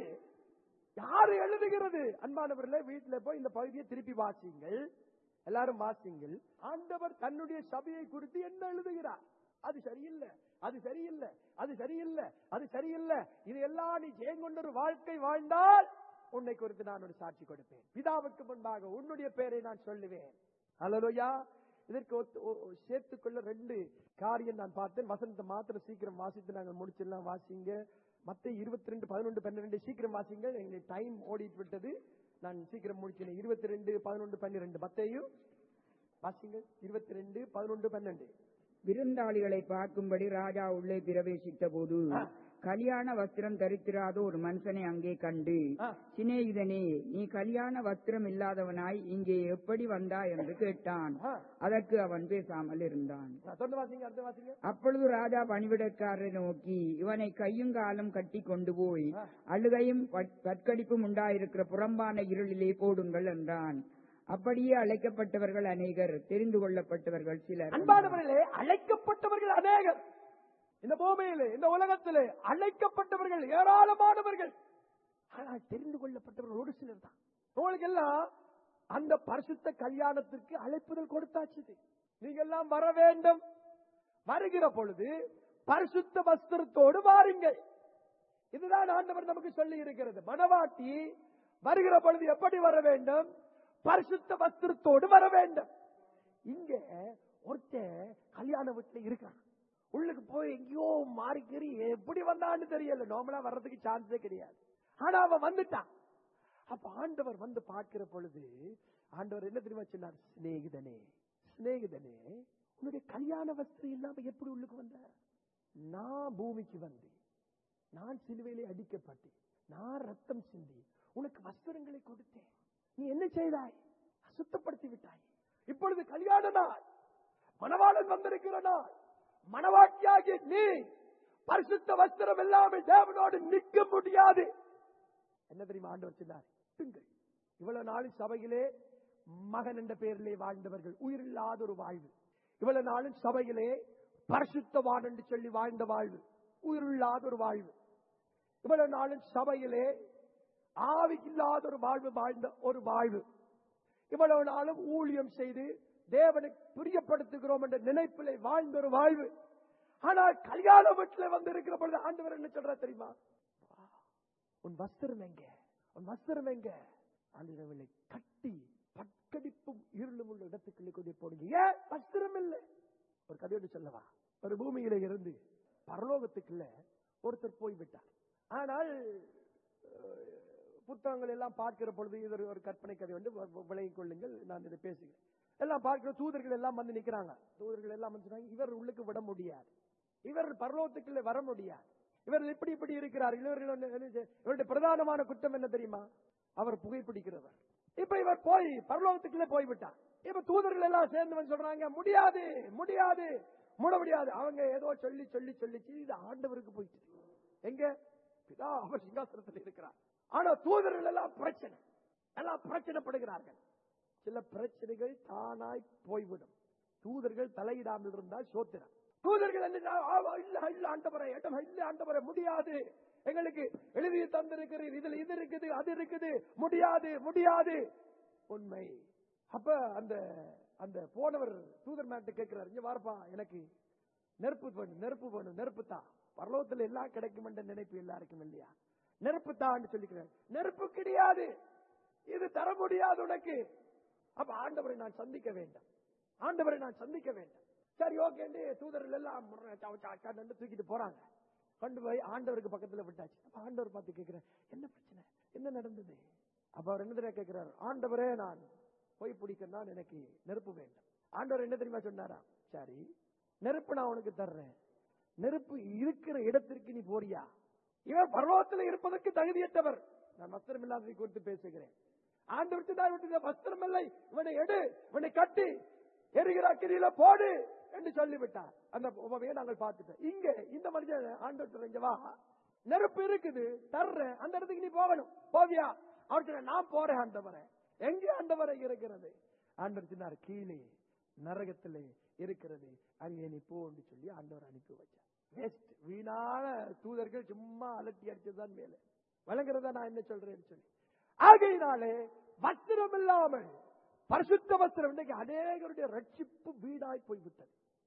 Speaker 1: யாரு எழுதுகிறது அன்பானவர்களே வீட்டுல போய் இந்த பகுதியை திருப்பி வாசிங்கள் எல்லாரும் வாசிங்கள் ஆண்டவர் தன்னுடைய சபையை குறித்து என்ன எழுதுகிறார் அது சரியில்லை அது சரியில்லை அது சரியில்லை அது சரியில்லை இது எல்லாம் நீ ஜெயம் கொண்ட ஒரு வாழ்க்கை வாழ்ந்தால் உன்னை குறித்து நான் ஒரு சாட்சி கொடுப்பேன் பிதாவுக்கு முன்பாக உன்னுடைய பெயரை நான் சொல்லுவேன் அல்லலோயா இதற்கு ஒத்து- ஒ- ஒ- சேர்த்துக்கொள்ள ரெண்டு காரியம் நான் பார்த்தேன் வசனத்தை மாத்திரம் சீக்கிரம் வாசித்து நாங்கள் முடிச்சிடலாம் வாசிங்க மத்த இருபத்தி ரெண்டு பதினொன்று பன்னிரெண்டு சீக்கிரம் வாசிங்க எங்களுக்கு டைம் ஓடிட்டு விட்டது நான் சீக்கிரம் முடிக்கிறேன் இருபத்தி ரெண்டு பதினொன்று பன்னிரெண்டு மத்தையும் வாசிங்க இருபத்தி ரெண்டு பதினொன்று பன்னெண்டு
Speaker 2: விருந்தாளிகளை பார்க்கும்படி ராஜா உள்ளே பிரவேசித்த போது
Speaker 1: ஆ.
Speaker 2: கல்யாண வஸ்திரம் தரித்திராத ஒரு மனுஷனை அங்கே கண்டு
Speaker 1: ஆ.
Speaker 2: சிநேகிதனே நீ கல்யாண வஸ்திரம் இல்லாதவனாய் இங்கே எப்படி வந்தாய் என்று கேட்டான்
Speaker 1: ஆ.
Speaker 2: அதற்கு அவன் பேசாமல் இருந்தான்
Speaker 1: ஆ, தொடர்ந்து வாசிங்க அடுத்து வாசிங்க
Speaker 2: அப்பொழுது ராஜா பணிவிடக்காரரை நோக்கி இவனை கையும் காலும் கட்டி கொண்டு போய்
Speaker 1: ஆ.
Speaker 2: அழுகையும் பற்- பற்கடிப்பும் உண்டாயிருக்கிற புறம்பான இருளிலே போடுங்கள் என்றான் அப்படியே அழைக்கப்பட்டவர்கள் அநேகர் தெரிந்து கொள்ளப்பட்டவர்கள் சிலர்
Speaker 1: அன்பானவர்களே அழைக்கப்பட்டவர்கள் அநேகர் இந்த பூமியிலே இந்த உலகத்திலே அழைக்கப்பட்டவர்கள் ஏராளமானவர்கள் ஆனால் தெரிந்து கொள்ளப்பட்டவர்கள் ஒரு சிலர் தான் உங்களுக்கு எல்லாம் அந்த பரிசுத்த கல்யாணத்திற்கு அழைப்புதல் கொடுத்தாச்சு நீங்க எல்லாம் வர வேண்டும் வருகிற பொழுது பரிசுத்த வஸ்திரத்தோடு வாருங்கள் இதுதான் ஆண்டவர் நமக்கு சொல்லி இருக்கிறது மனவாட்டி வருகிற பொழுது எப்படி வர வேண்டும் பரிசுத்த வஸ்திரத்தோடு வர வேண்டும் இங்க ஒருத்தன் கல்யாண வீட்டுல இருக்கான் உள்ளுக்கு போய் எங்கேயோ மாறிக்கறி எப்படி வந்தான்னு தெரியல நார்மலா வர்றதுக்கு சான்ஸே கிடையாது ஆனா அவன் வந்துட்டான் அப்ப ஆண்டவர் வந்து பார்க்கிற பொழுது ஆண்டவர் என்ன தெரியுமா சொன்னார் சிநேகிதனே சிநேகிதனே உன்னுடைய கல்யாண வஸ்திரம் இல்லாம எப்படி உள்ளுக்கு வந்த நான் பூமிக்கு வந்தேன் நான் சிலுவையிலே அடிக்கப்பட்டேன் நான் ரத்தம் சிந்தி உனக்கு வஸ்திரங்களை கொடுத்தேன் நீ என்ன செய்தாய் சுத்தப்படுத்தி விட்டாய் இப்பொழுது கல்யாண நாள் மணவாளன் வந்திருக்கிற நாள் மணவாட்டியாகிய நீ பரிசுத்த வஸ்திரம் இல்லாமல் தேவனோடு நிற்க முடியாது என்ன தெரியுமா ஆண்டவர் சொன்னார் "விட்டுங்கள்." இவ்வளவு நாள் சபையிலே மகன் என்ற பெயரிலே வாழ்ந்தவர்கள் உயிரில்லாத ஒரு வாழ்வு இவ்வளவு நாளும் சபையிலே பரிசுத்தவான் என்று சொல்லி வாழ்ந்த வாழ்வு உயிரில்லாத ஒரு வாழ்வு இவ்வளவு நாளும் சபையிலே ஆவியில்லாத ஒரு வாழ்வு வாழ்ந்த ஒரு வாழ்வு இவ்வளவு நாளும் ஊழியம் செய்து தேவனை பிரியப்படுத்துகிறோம் என்ற நினைப்பிலே வாழ்ந்த ஒரு வாழ்வு ஆனால் கல்யாண வீட்டில் வந்து இருக்கிற பொழுது ஆண்டவர் என்ன சொல்ற தெரியுமா வா, உன் வஸ்திரம் எங்க உன் வஸ்திரம் எங்க ஆண்டவர்களை கட்டி பட்கடிப்பும் இருளும் உள்ள இடத்துக்குள்ளே கொண்டு போடுங்க ஏன் வஸ்திரம் இல்லை ஒரு கதையோடு சொல்லவா ஒரு பூமியில இருந்து பரலோகத்துக்குள்ள ஒருத்தர் போய்விட்டார் ஆனால் அஹ், புத்தகங்கள் எல்லாம் பார்க்கிற பொழுது இது ஒரு- ஒரு கற்பனை கதை வந்து வ- வ- விளங்கிக் கொள்ளுங்கள் நான் இதை பேசுகிறேன் எல்லாம் பார்க்கிற தூதர்கள் எல்லாம் வந்து நிக்கிறாங்க தூதர்கள் எல்லாம் வந்து சொன்னாங்க, இவர் உள்ளுக்கு விட முடியாது இவர் பரலோகத்துக்குள்ள வர முடியாது இவர்கள் இப்படி இப்படி இருக்கிறார்கள் இவர்கள் என்ன- என்ன செய்- இவருடைய பிரதானமான குற்றம் என்ன தெரியுமா அவர் புகைப்பிடிக்கிறவர் இப்ப இவர் போய் பரலோகத்துக்குள்ளே போய்விட்டார் இப்ப தூதர்கள் எல்லாம் சேர்ந்து வந்து சொல்றாங்க முடியாது முடியாது மூட முடியாது அவங்க ஏதோ சொல்லி சொல்லி சொல்லி இது ஆண்டவருக்கு போயிட்டு எங்க பிதா அவர் சிங்காசனத்தில் இருக்கிறார் ஆனா தூதர்கள் எல்லாம் பிரச்சனை எல்லாம் பிரச்சனைப்படுகிறார்கள் சில பிரச்சனைகள் தானாய் போய்விடும் தூதர்கள் தலையிடாமல் இருந்தால் சோத்திரம் தூதர்கள் என்ன செய்ய- ஆ, ஆ, இல்ல இல்ல ஆண்டவரே இடம் இல்ல ஆண்டவரே முடியாது எங்களுக்கு எழுதி தந்திருக்கிறீர் இதுல இது இருக்குது அது இருக்குது முடியாது முடியாது உண்மை அப்ப அந்த அந்த போனவர் தூதர் மேட்ட கேட்கிறார் இங்க வாரப்பா எனக்கு நெருப்பு வேணும் நெருப்பு வேணும் நெருப்பு தான் பரலோகத்துல எல்லாம் கிடைக்கும் என்ற நினைப்பு எல்லாருக்கும் இல்லையா நெருப்பு தான் சொல்லிக்கிறார் நெருப்பு கிடையாது இது தர முடியாது உனக்கு அப்ப ஆண்டவரை நான் சந்திக்க வேண்டும் ஆண்டவரை நான் சந்திக்க வேண்டும் சரி ஓகே தூதர்கள் எல்லாம் முறை சவ சா சான்னு தூக்கிட்டு போறாங்க கொண்டு போய் ஆண்டவருக்கு பக்கத்துல விட்டாச்சு அப்ப ஆண்டவர் பார்த்து கேட்கிறேன் என்ன பிரச்சனை என்ன நடந்தது அப்ப அவர் என்ன தெரியுமா கேட்கிறார் ஆண்டவரே நான் போய் பிடிக்கணும் எனக்கு நெருப்பு வேண்டும் ஆண்டவர் என்ன தெரியுமா சொன்னாரா சரி நெருப்பு நான் உனக்கு தர்றேன் நெருப்பு இருக்கிற இடத்திற்கு நீ போறியா இவர் பரலோகத்தில் இருப்பதற்கு தகுதியற்றவர் நான் வஸ்திரம் இல்லாததை குறித்து பேசுகிறேன் ஆண்டவர் சொன்னார், விட்டு வஸ்திரம் இல்லை இவனை எடு இவனை கட்டி எரிகிற அக்கினியில போடு என்று சொல்லிவிட்டார் அந்த உபமையை நாங்கள் பார்த்துட்டோம் இங்க இந்த மனுஷன் ஆண்டவர் இங்க வா நெருப்பு இருக்குது தர்றேன் அந்த இடத்துக்கு நீ போகணும் போவியா அவர் சொன்னார், நான் போறேன் ஆண்டவரே எங்கே ஆண்டவரை இருக்கிறது ஆண்டவர் சொன்னார் கீழே நரகத்திலே இருக்கிறது அங்கே நீ போ என்று சொல்லி ஆண்டவர் அனுப்பி வச்சார் வேஸ்ட் வீணான தூதர்கள் சும்மா அலட்டி அடிச்சதுதான் மேலே வழங்குறதா நான் என்ன சொல்றேன்னு சொல்லி ஆகையினாலே வஸ்திரம் இல்லாமல் பரிசுத்த வஸ்திரம் இன்னைக்கு அநேகருடைய ரட்சிப்பு வீடாய் போய்விட்டது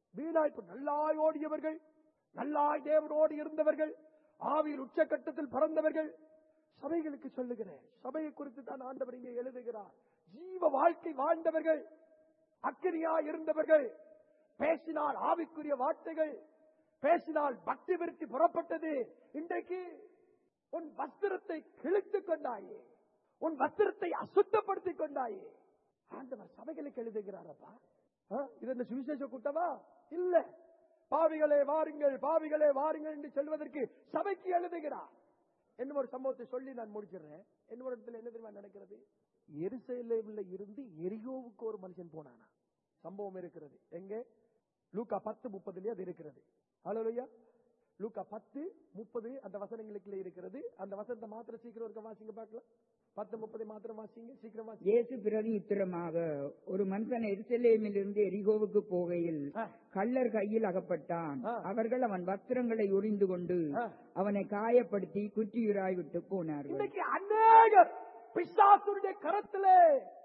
Speaker 1: வீணாய் இப்ப நல்லாய் ஓடியவர்கள் நல்லாய் தேவனோடு இருந்தவர்கள் ஆவியில் உச்சக்கட்டத்தில் பறந்தவர்கள் சபைகளுக்கு சொல்லுகிறேன் சபையை குறித்து தான் ஆண்டவர் இங்கே எழுதுகிறார் ஜீவ வாழ்க்கை வாழ்ந்தவர்கள் அக்கினியா இருந்தவர்கள் பேசினால் ஆவிக்குரிய வார்த்தைகள் பேசினால் பக்தி விருத்தி புறப்பட்டது இன்றைக்கு உன் வஸ்திரத்தை கிழித்துக் கொண்டாயே உன் வஸ்திரத்தை அசுத்தப்படுத்திக் கொண்டாயே ஆண்டவர் சபைகளுக்கு எழுதுகிறாரப்பா ஆ? இது என்ன சுவிசேஷ கூட்டமா இல்ல பாவிகளே வாருங்கள் பாவிகளே வாருங்கள் என்று சொல்வதற்கு சபைக்கு எழுதுகிறார் என்ன ஒரு சம்பவத்தை சொல்லி நான் முடிச்சிடுறேன் என்னோட இடத்துல என்ன தெரியுமா நடக்கிறது எருசலேமில் இருந்து எரியோவுக்கு ஒரு மனுஷன் போனானா சம்பவம் இருக்கிறது எங்கே லூக்கா பத்து முப்பதுலயே அது இருக்கிறது ஹalleluya லூக்கா பத்து முப்பது அந்த வசனங்களுக்குள்ள இருக்கிறது அந்த வசனத்தை மாத்திரம் சீக்கிரம் இருக்க வாசிங்க பார்க்கலாம் பத்து முப்பது மாத்திரம் வாசிங்க சீக்கிரம் வாசிங்க
Speaker 2: இயேசு பிரதி உத்தரமாக ஒரு மனுஷன் எருசலேமிலிருந்து எரிகோவுக்கு போகையில்
Speaker 1: ஆ.
Speaker 2: கள்ளர் கையில் அகப்பட்டான்
Speaker 1: ஆ.
Speaker 2: அவர்கள் அவன் வஸ்திரங்களை உரிந்து கொண்டு
Speaker 1: ஆ.
Speaker 2: அவனை காயப்படுத்தி குற்றியுராய் விட்டு போனார்கள்
Speaker 1: இன்னைக்கு அநேகர் பிசாசுடைய கரத்திலே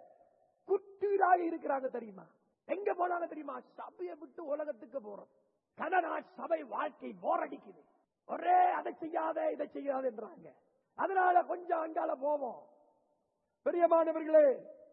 Speaker 1: குட்டீராக இருக்கிறாங்க தெரியுமா எங்க போனாங்க தெரியுமா சபையை விட்டு உலகத்துக்கு போறோம் கதனா சபை வாழ்க்கை போரடிக்குது ஒரே அதை செய்யாத இதை செய்யாத என்றாங்க அதனால கொஞ்சம் அங்கால போவோம் பிரியமானவர்களே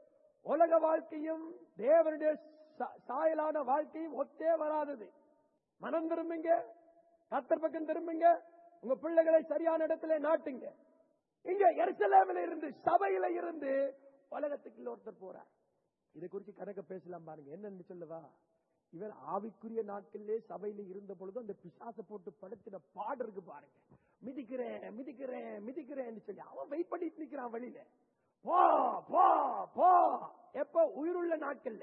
Speaker 1: உலக வாழ்க்கையும் தேவனுடைய சா- சாயலான வாழ்க்கையும் ஒத்தே வராதது மனம் திரும்புங்க கத்தர் பக்கம் திரும்புங்க உங்க பிள்ளைகளை சரியான இடத்துல நாட்டுங்க இங்க எருசலேமில் இருந்து சபையில இருந்து உலகத்துக்குள்ள ஒருத்தர் போறார் இதை குறித்து கணக்க பேசலாம் பாருங்க என்னன்னு சொல்லவா இவர் ஆவிக்குரிய நாட்களிலே சபையில இருந்த பொழுது அந்த பிசாசை போட்டு படுத்தின பாடு இருக்கு பாருங்க மிதிக்கிறேன் மிதிக்கிறேன் மிதிக்கிறேன்னு சொல்லி அவன் வெயிட் பண்ணிட்டு நிக்கிறான் வெளியில போ போ போ எப்ப உயிருள்ள நாட்கள்ல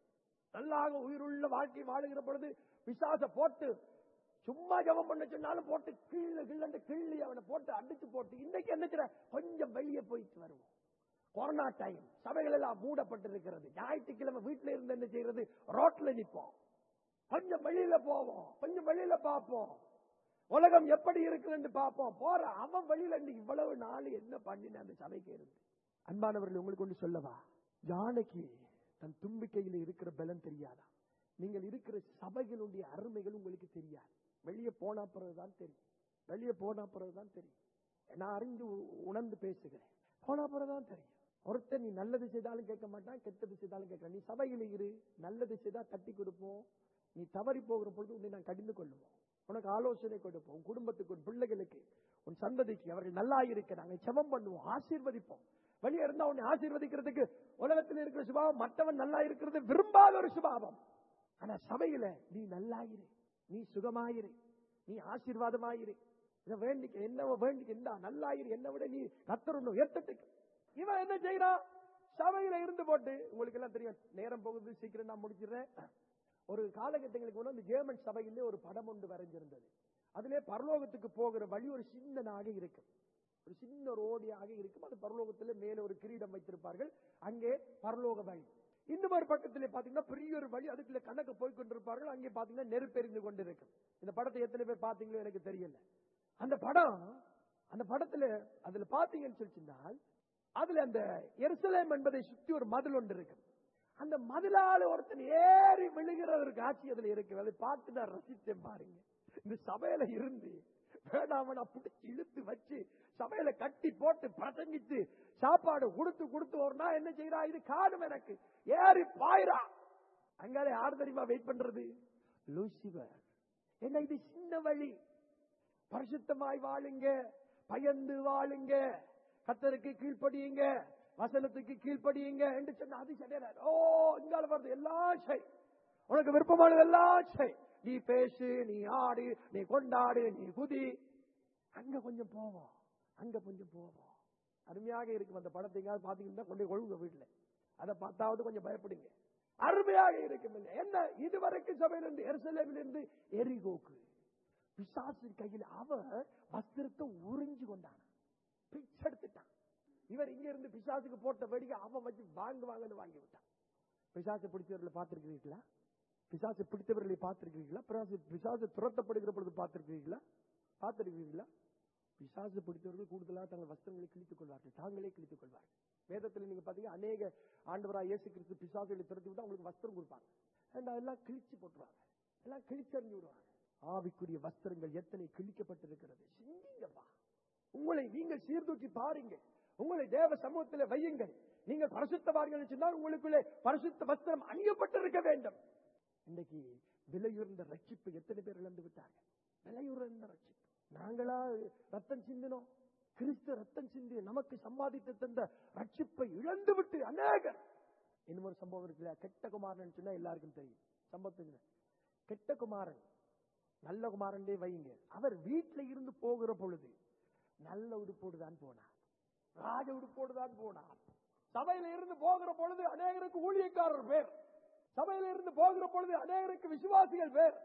Speaker 1: நல்லாக உயிருள்ள வாழ்க்கை வாழுகிற பொழுது பிசாச போட்டு சும்மா ஜெபம் பண்ண சொன்னாலும் போட்டு கிள்ளு கிள்ளண்டு கிள்ளி அவனை போட்டு அடிச்சு போட்டு இன்னைக்கு என்ன செய்ற? கொஞ்சம் வெளியே போயிட்டு வருவோம் கொரோனா டைம் சபைகள் எல்லாம் மூடப்பட்டிருக்கிறது ஞாயிற்றுக்கிழமை வீட்டுல இருந்து என்ன செய்யறது ரோட்ல நிப்போம் கொஞ்சம் வெளியில போவோம் கொஞ்சம் வெளியில பார்ப்போம் உலகம் எப்படி இருக்குன்னு பார்ப்போம் போற அவன் வெளியில இன்னைக்கு இவ்வளவு நாள் என்ன பண்ணின அந்த சபைக்கு இருந்து அன்பானவர்கள் உங்களுக்கு ஒன்று சொல்லவா ஜானகி தன் தும்பிக்கையில் இருக்கிற பலன் தெரியாதா நீங்கள் இருக்கிற சபைகளுடைய அருமைகள் உங்களுக்கு தெரியாது வெளியே போனா பிறகுதான் தெரியும் வெளியே போனா பிறகுதான் தெரியும் நான் அறிஞ்சு உ- உணர்ந்து பேசுகிறேன் போனா பிறகுதான் தெரியும் ஒருத்தர் நீ நல்லது செய்தாலும் கேட்க மாட்டான் கெட்டது செய்தாலும் கேட்க நீ சபையில் இரு நல்லது செய்தா தட்டி கொடுப்போம் நீ தவறி போகிற பொழுது உன்னை நான் கடிந்து கொள்ளுவோம் உனக்கு ஆலோசனை கொடுப்போம் உன் குடும்பத்துக்கு உன் பிள்ளைகளுக்கு உன் சந்ததிக்கு அவர்கள் நல்லா இருக்க நாங்கள் செபம் பண்ணுவோம் ஆசீர்வதிப்போம் வெளியே இருந்தா உன்னை ஆசீர்வதிக்கிறதுக்கு உலகத்தில் இருக்கிற சுபாவம் மற்றவன் நல்லா இருக்கிறது விரும்பாத ஒரு சுபாவம் ஆனா சபையில நீ நல்லாயிரு நீ சுகமாயிரு நீ ஆசீர்வாதமாயிரு இதை வேண்டிக்க என்ன வேண்டிக்க என்ன நல்லாயிரு என்ன விட நீ கத்தர் ஒண்ணு உயர்த்தட்டுக்கு இவன் என்ன செய்யறான் சபையில இருந்து போட்டு உங்களுக்கு எல்லாம் தெரியும் நேரம் போகுது சீக்கிரம் நான் முடிச்சிடுறேன் ஒரு காலகட்டங்களுக்கு முன்ன இந்த ஜெர்மன் சபையிலே ஒரு படம் ஒன்று வரைஞ்சிருந்தது அதிலே பரலோகத்துக்கு போகிற வழி ஒரு சின்னனாக இருக்கும் ஒரு சின்ன ரோடியாக இருக்கும் அது பரலோகத்தில் மேலே ஒரு கிரீடம் வைத்திருப்பார்கள் அங்கே பரலோக வழி இன்னும் ஒரு பக்கத்திலே பாத்தீங்கன்னா பெரிய ஒரு வழி அதுக்குள்ள கணக்கு போய் கொண்டிருப்பார்கள் அங்கே பாத்தீங்கன்னா நெருப்பெறிந்து கொண்டிருக்கும் இந்த படத்தை எத்தனை பேர் பாத்தீங்களோ எனக்கு தெரியல அந்த படம் அந்த படத்துல அதுல பாத்தீங்கன்னு சொல்லிச்சுனால் அதுல அந்த எருசலேம் என்பதை சுற்றி ஒரு மதில் ஒன்று இருக்கு அந்த மதிலால ஒருத்தன் ஏறி விழுகிற ஒரு காட்சி அதுல இருக்கு அதை பார்த்து நான் ரசித்தேன் பாருங்க இந்த சபையில இருந்து வேணாம நான் பிடிச்சி இழுத்து வச்சு சபையில கட்டி போட்டு பிரசங்கிச்சு சாப்பாடு கொடுத்து கொடுத்து ஒரு நாள் என்ன செய்யறா இது காணும் எனக்கு ஏறி பாயிரா அங்காலே யார் தெரியுமா வெயிட் பண்றது லூசிபர் என்ன இது சின்ன வழி பரிசுத்தமாய் வாழுங்க பயந்து வாழுங்க கத்தருக்கு கீழ்ப்படியுங்க வசனத்துக்கு கீழ்ப்படியுங்க என்று சொன்ன அது சரியான ஓ இங்கால வருது எல்லாம் செய் உனக்கு விருப்பமானது எல்லாம் செய் நீ பேசு நீ ஆடு நீ கொண்டாடு நீ குதி அங்க கொஞ்சம் போவோம் அங்க கொஞ்சம் போவோம் அருமையாக இருக்கும் அந்த படத்தை எங்கேயாவது பாத்தீங்கன்னா கொண்டு போய் கொழுங்க வீட்டுல அதை பார்த்தாவது கொஞ்சம் பயப்படுங்க அருமையாக இருக்கும் இல்லை என்ன இதுவரைக்கும் சபையிலிருந்து எருசலேமிலிருந்து எரிகோக்கு பிசாசு கையில் அவன் வஸ்திரத்தை உறிஞ்சு கொண்டான் பிச்செடுத்துட்டான் இவர் இங்க இருந்து பிசாசுக்கு போட்ட வெடிக்க அவன் வச்சு வாங்கு வாங்கன்னு வாங்கி விட்டான் பிசாசு பிடிச்சவர்களை பார்த்திருக்கிறீர்களா பிசாசு பிடித்தவர்களை பார்த்திருக்கிறீர்களா பிசாசு பிசாசு துரத்தப்படுகிற பொழுது பார்த்திருக்கிறீர்களா பார்த்திருக்கிறீர்களா பிசாசு பிடித்தவர்கள் கூடுதலாக தங்கள் வஸ்திரங்களை கிழித்துக் கொள்வார்கள் தாங்களே கிழித்துக் கொள்வார்கள் வேதத்தில் நீங்க பாத்தீங்க அநேக ஆண்டவராக இயேசு கிறிஸ்து பிசாசுகளை துரத்தி விட்டு அவங்களுக்கு வஸ்திரம் கொடுப்பாங்க And அதெல்லாம் கிழிச்சு போட்டுருவாங்க எல்லாம் கிழிச்சறிஞ்சு விடுவாங்க ஆவிக்குரிய வஸ்திரங்கள் எத்தனை கிழிக்கப்பட்டிருக்கிறது சிந்திங்கப்பா உங்களை நீங்கள் சீர்தூக்கி பாருங்க உங்களை தேவ சமூகத்தில் வையுங்கள் நீங்கள் பரிசுத்தவார்கள் சொன்னால் உங்களுக்குள்ளே பரிசுத்த வஸ்திரம் அணியப்பட்டிருக்க வேண்டும் இன்னைக்கு விலையுறந்த ரட்சிப்பு எத்தனை பேர் இழந்து விட்டார்கள் விலையுறந்த ரட்சிப்பு நாங்களா ரத்தம் சிந்தினோம் கிறிஸ்து ரத்தம் சிந்தி நமக்கு சம்பாதித்து தந்த ரட்சிப்பை இழந்து விட்டு அநேகர் இன்னொரு சம்பவம் இருக்குல்ல கெட்ட குமாரன் சொன்னா எல்லாருக்கும் தெரியும் சம்பவத்துக்கு கெட்ட குமாரன் நல்ல குமாரன்டே வைங்க அவர் வீட்டுல இருந்து போகிற பொழுது நல்ல உடுப்போடு தான் போனார் ராஜ உடுப்போடு தான் போனார் சபையில இருந்து போகிற பொழுது அநேகருக்கு ஊழியக்காரர் பேர் சபையில இருந்து போகிற பொழுது அநேகருக்கு விசுவாசிகள் பேர்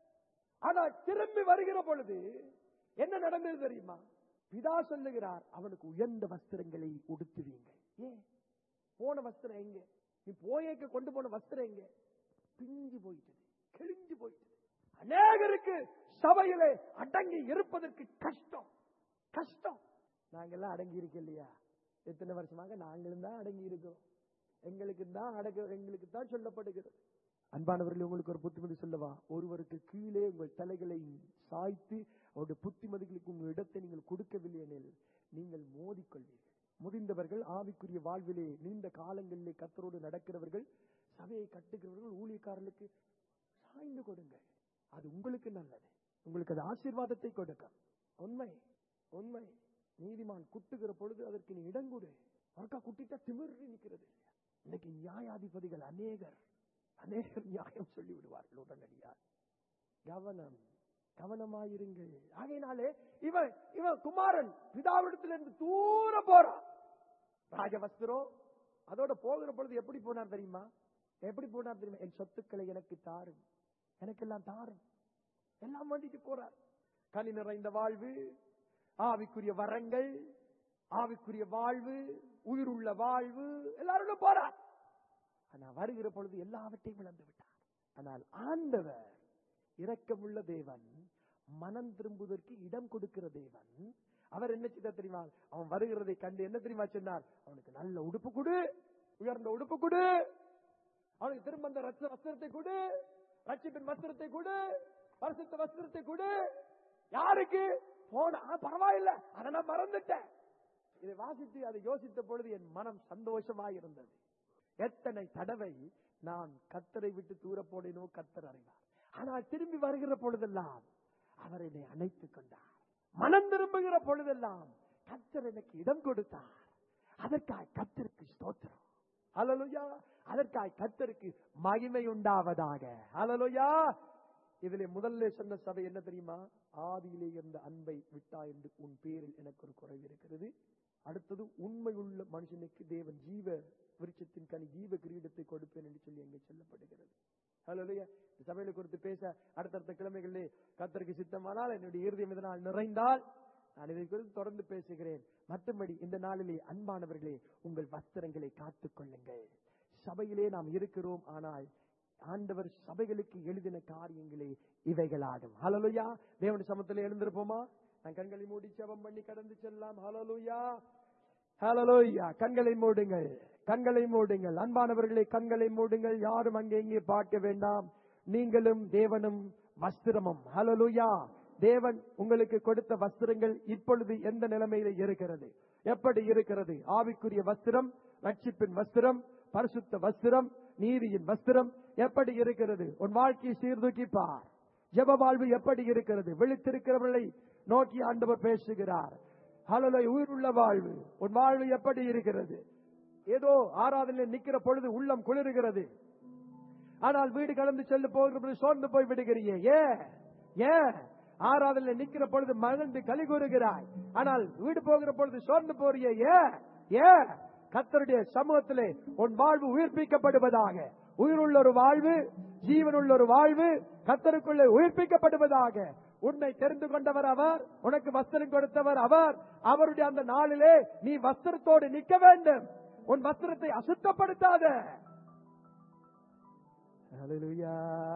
Speaker 1: ஆனா திரும்பி வருகிற பொழுது என்ன நடந்தது தெரியுமா பிதா சொல்லுகிறார் அவனுக்கு உயர்ந்த வஸ்திரங்களை உடுத்துவீங்க ஏன் போன வஸ்திரம் எங்க நீ போயேக்க கொண்டு போன வஸ்திரம் எங்க பிஞ்சு போயிட்டது கிழிஞ்சு போயிட்டது அநேகருக்கு சபையிலே அடங்கி இருப்பதற்கு கஷ்டம் கஷ்டம் நாங்கெல்லாம் அடங்கி இருக்க இல்லையா எத்தனை வருஷமாக நாங்களும் தான் அடங்கி இருக்கோம் எங்களுக்கு தான் அடங்க எங்களுக்கு தான் சொல்லப்படுகிறது அன்பானவர்களே உங்களுக்கு ஒரு புத்திமதி சொல்லவா ஒருவருக்கு கீழே உங்கள் தலைகளை சாய்த்து அவருடைய புத்திமதிகளுக்கு உங்கள் இடத்தை நீங்கள் கொடுக்கவில்லை எனில் நீங்கள் மோதிக்கொள்வீர்கள் முதிர்ந்தவர்கள் ஆவிக்குரிய வாழ்விலே நீண்ட காலங்களிலே கத்தரோடு நடக்கிறவர்கள் சபையை கட்டுகிறவர்கள் ஊழியக்காரர்களுக்கு சாய்ந்து கொடுங்க அது உங்களுக்கு நல்லது உங்களுக்கு அது ஆசீர்வாதத்தை கொடுக்கும் உண்மை உண்மை நீதிமான் குட்டுகிற பொழுது அதற்கு நீ இடம் கொடு ஒருக்கா குட்டிட்டா திமிர்றி நிக்கிறது இன்னைக்கு நியாயாதிபதிகள் அநேகர் அநேகர் நியாயம் சொல்லி விடுவார்கள் உடனடியாக கவனம் கவனமாயிருங்கள் ஆகையினாலே இவன் இவன் குமாரன் பிதாவிடத்திலிருந்து தூர போறான் ராஜவஸ்திரம் அதோட போகிற பொழுது எப்படி போனார் தெரியுமா எப்படி போனார் தெரியுமா என் சொத்துக்களை எனக்கு தாரும் எனக்கெல்லாம் தாரும் எல்லாம் வேண்டிட்டு போறார் கனி நிறைந்த வாழ்வு ஆவிக்குரிய வரங்கள் ஆவிக்குரிய வாழ்வு உயிருள்ள வாழ்வு எல்லாரும் போறார் ஆனா வருகிற பொழுது எல்லாவற்றையும் இழந்து விட்டார் ஆனால் ஆண்டவர் இரக்கமுள்ள தேவன் மனம் திரும்புவதற்கு இடம் கொடுக்கிற தேவன் அவர் என்ன செய்தார் தெரியுமா அவன் வருகிறதை கண்டு என்ன தெரியுமா சொன்னார் அவனுக்கு நல்ல உடுப்பு கொடு உயர்ந்த உடுப்பு கொடு அவனுக்கு திரும்ப அந்த ரத்த வஸ்திரத்தை கொடு ரட்சிப்பின் வஸ்திரத்தை கொடு பரிசுத்த வஸ்திரத்தை கொடு யாருக்கு போன ஆ, பரவாயில்ல அதை நான் மறந்துட்டேன் இதை வாசித்து அதை யோசித்த பொழுது என் மனம் சந்தோஷமாய் இருந்தது எத்தனை தடவை நான் கத்தரை விட்டு தூர போனேனோ கத்தர் அறிவார் ஆனால் திரும்பி வருகிற பொழுதெல்லாம் அவர் என்னை அணைத்துக் கொண்டார் மனம் திரும்புகிற பொழுதெல்லாம் கத்தர் எனக்கு இடம் கொடுத்தார் அதற்காக கத்தருக்கு ஸ்தோத்திரம் ஹalleluya அதற்காக கத்தருக்கு மகிமை உண்டாவதாக ஹalleluya இதிலே முதல்ல சொன்ன சபை என்ன தெரியுமா ஆதியிலே இருந்த அன்பை விட்டா என்று உன் பேரில் எனக்கு ஒரு குறைவு இருக்கிறது அடுத்தது உண்மையுள்ள மனுஷனுக்கு தேவன் ஜீவ விருட்சத்தின் கனி ஜீவ கிரீடத்தை கொடுப்பேன் என்று சொல்லி அங்கே சொல்லப்படுகிறது ஹalleluya இந்த சபையில குறித்து பேச அடுத்தடுத்த கிழமைகளிலே கத்தருக்கு சித்தமானால் என்னுடைய இருதயம் இதனால் நிறைந்தால் நான் இதை குறித்து தொடர்ந்து பேசுகிறேன் மற்றபடி இந்த நாளிலே அன்பானவர்களே உங்கள் வஸ்திரங்களை காத்துக் கொள்ளுங்கள் சபையிலே நாம் இருக்கிறோம் ஆனால் ஆண்டவர் சபைகளுக்கு எழுதின காரியங்களே இவைகளாகும் ஹalleluya தேவனுடைய சமத்திலே எழுந்திருப்போமா நான் கண்களை மூடி ஜெபம் பண்ணி கடந்து செல்லலாம் ஹalleluya ஹalleluya கண்களை மூடுங்கள் கண்களை மூடுங்கள் அன்பானவர்களே கண்களை மூடுங்கள் யாரும் அங்கே இங்கே பார்க்க வேண்டாம் நீங்களும் தேவனும் வஸ்திரமும் ஹalleluya தேவன் உங்களுக்கு கொடுத்த வஸ்திரங்கள் இப்பொழுது எந்த நிலைமையில இருக்கிறது எப்படி இருக்கிறது ஆவிக்குரிய வஸ்திரம் ரட்சிப்பின் வஸ்திரம் பரிசுத்த வஸ்திரம் நீதியின் வஸ்திரம் எப்படி இருக்கிறது உன் வாழ்க்கையை சீர்தூக்கி பார் ஜெப வாழ்வு எப்படி இருக்கிறது விழித்திருக்கிறவர்களை நோக்கி ஆண்டவர் பேசுகிறார் ஹலலை உயிருள்ள வாழ்வு உன் வாழ்வு எப்படி இருக்கிறது ஏதோ ஆராதனையில் நிக்கிற பொழுது உள்ளம் குளிருகிறது ஆனால் வீடு கடந்து செல்ல போகிற பொழுது சோர்ந்து போய் விடுகிறியே ஏன் ஏன் ஆராதனையில் நிக்கிற பொழுது மகிழ்ந்து களி கூறுகிறாய் ஆனால் வீடு போகிற பொழுது சோர்ந்து போறியே ஏன் ஏன் கத்தருடைய சமூகத்திலே உன் வாழ்வு உயிர்ப்பிக்கப்படுவதாக உயிருள்ள ஒரு வாழ்வு ஜீவனுள்ள ஒரு வாழ்வு கத்தருக்குள்ளே உயிர்ப்பிக்கப்படுவதாக உன்னை தெரிந்து கொண்டவர் அவர் உனக்கு வஸ்திரம் கொடுத்தவர் அவர் அவருடைய அந்த நாளிலே நீ வஸ்திரத்தோடு நிற்க வேண்டும் உன் வஸ்திரத்தை அசுத்தப்படுத்தாத Hallelujah.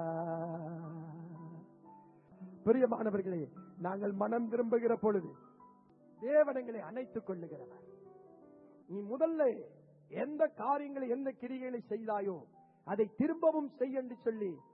Speaker 1: பிரியமானவர்களே நாங்கள் மனம் திரும்புகிற பொழுது தேவனங்களை அணைத்துக் கொள்ளுகிறவர் நீ முதல்ல எந்த காரியங்களை எந்த கிரிகளை செய்தாயோ அதை திரும்பவும் செய் என்று சொல்லி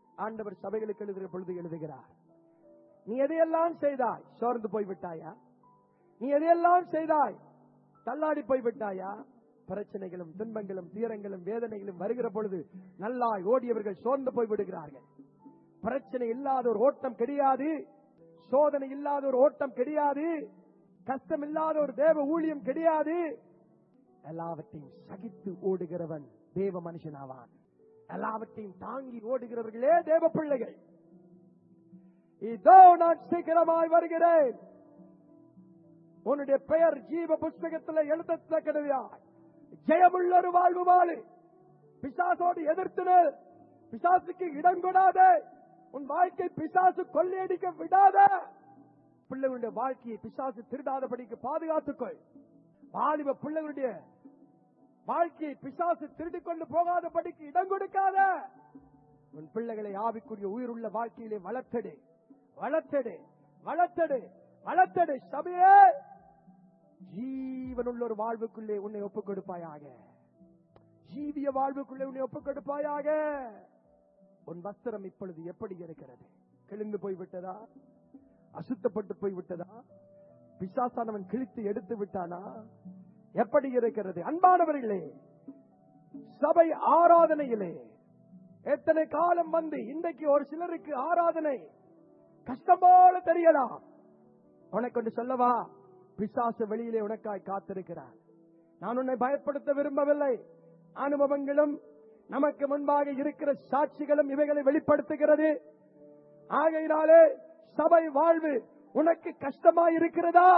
Speaker 1: ஆண்டவர் சபைகளுக்கு எழுதுகிற பொழுது எழுதுகிறார் நீ எதையெல்லாம் செய்தாய் சோர்ந்து போய் விட்டாயா நீ எதையெல்லாம் செய்தாய் தள்ளாடி போய் விட்டாயா பிரச்சனைகளும் துன்பங்களும் தீரங்களும் வேதனைகளும் வருகிற பொழுது நல்லாய் ஓடியவர்கள் சோர்ந்து போய் விடுகிறார்கள் பிரச்சனை இல்லாத ஒரு ஓட்டம் கிடையாது சோதனை இல்லாத ஒரு ஓட்டம் கிடையாது கஷ்டம் இல்லாத ஒரு தேவ ஊழியம் கிடையாது எல்லாவற்றையும் சகித்து ஓடுகிறவன் தேவ மனுஷனாவான் எல்லாவற்றையும் தாங்கி ஓடுகிறவர்களே தேவ பிள்ளைகள் இதோ நான் சீக்கிரமாய் வருகிறேன் உன்னுடைய பெயர் ஜீவ புஸ்தகத்தில் எழுதத்தக்கடையாய் ஜெயமுள்ள ஒரு வாழ்வு வாழு பிசாசோடு எதிர்த்து நில். பிசாசுக்கு இடம் கொடாதே உன் வாழ்க்கை பிசாசு கொள்ளையடிக்க விடாத பிள்ளைகளுடைய வாழ்க்கையை பிசாசு திருடாதபடிக்கு பாதுகாத்துக்கொள் வாலிப பிள்ளைகளுடைய வாழ்க்கையை பிசாசு திருடிக் கொண்டு போகாதபடிக்கு இடம் கொடுக்காத உன் பிள்ளைகளை ஆவிக்குரிய உயிருள்ள வாழ்க்கையிலே வளர்த்தடு வளர்த்தடு வளர்த்தடு வளர்த்தடு சபையே ஜீவனுள்ள ஒரு வாழ்வுக்குள்ளே உன்னை ஒப்புக் கொடுப்பாயாக ஜீவிய வாழ்வுக்குள்ளே உன்னை ஒப்புக் கொடுப்பாயாக உன் வஸ்திரம் இப்பொழுது எப்படி இருக்கிறது கிழிந்து போய் விட்டதா அசுத்தப்பட்டு போய் விட்டதா பிசாசானவன் கிழித்து எடுத்து விட்டானா எப்படி இருக்கிறது அன்பானவர்களே சபை ஆராதனையிலே எத்தனை காலம் வந்து இன்றைக்கு ஒரு சிலருக்கு ஆராதனை கஷ்டம் போல தெரியலாம் உனக்கு ஒன்று சொல்லவா பிசாசு வெளியிலே உனக்காய் காத்திருக்கிறார் நான் உன்னை பயப்படுத்த விரும்பவில்லை அனுபவங்களும் நமக்கு முன்பாக இருக்கிற சாட்சிகளும் இவைகளை வெளிப்படுத்துகிறது ஆகையினாலே சபை வாழ்வு உனக்கு கஷ்டமா இருக்கிறதா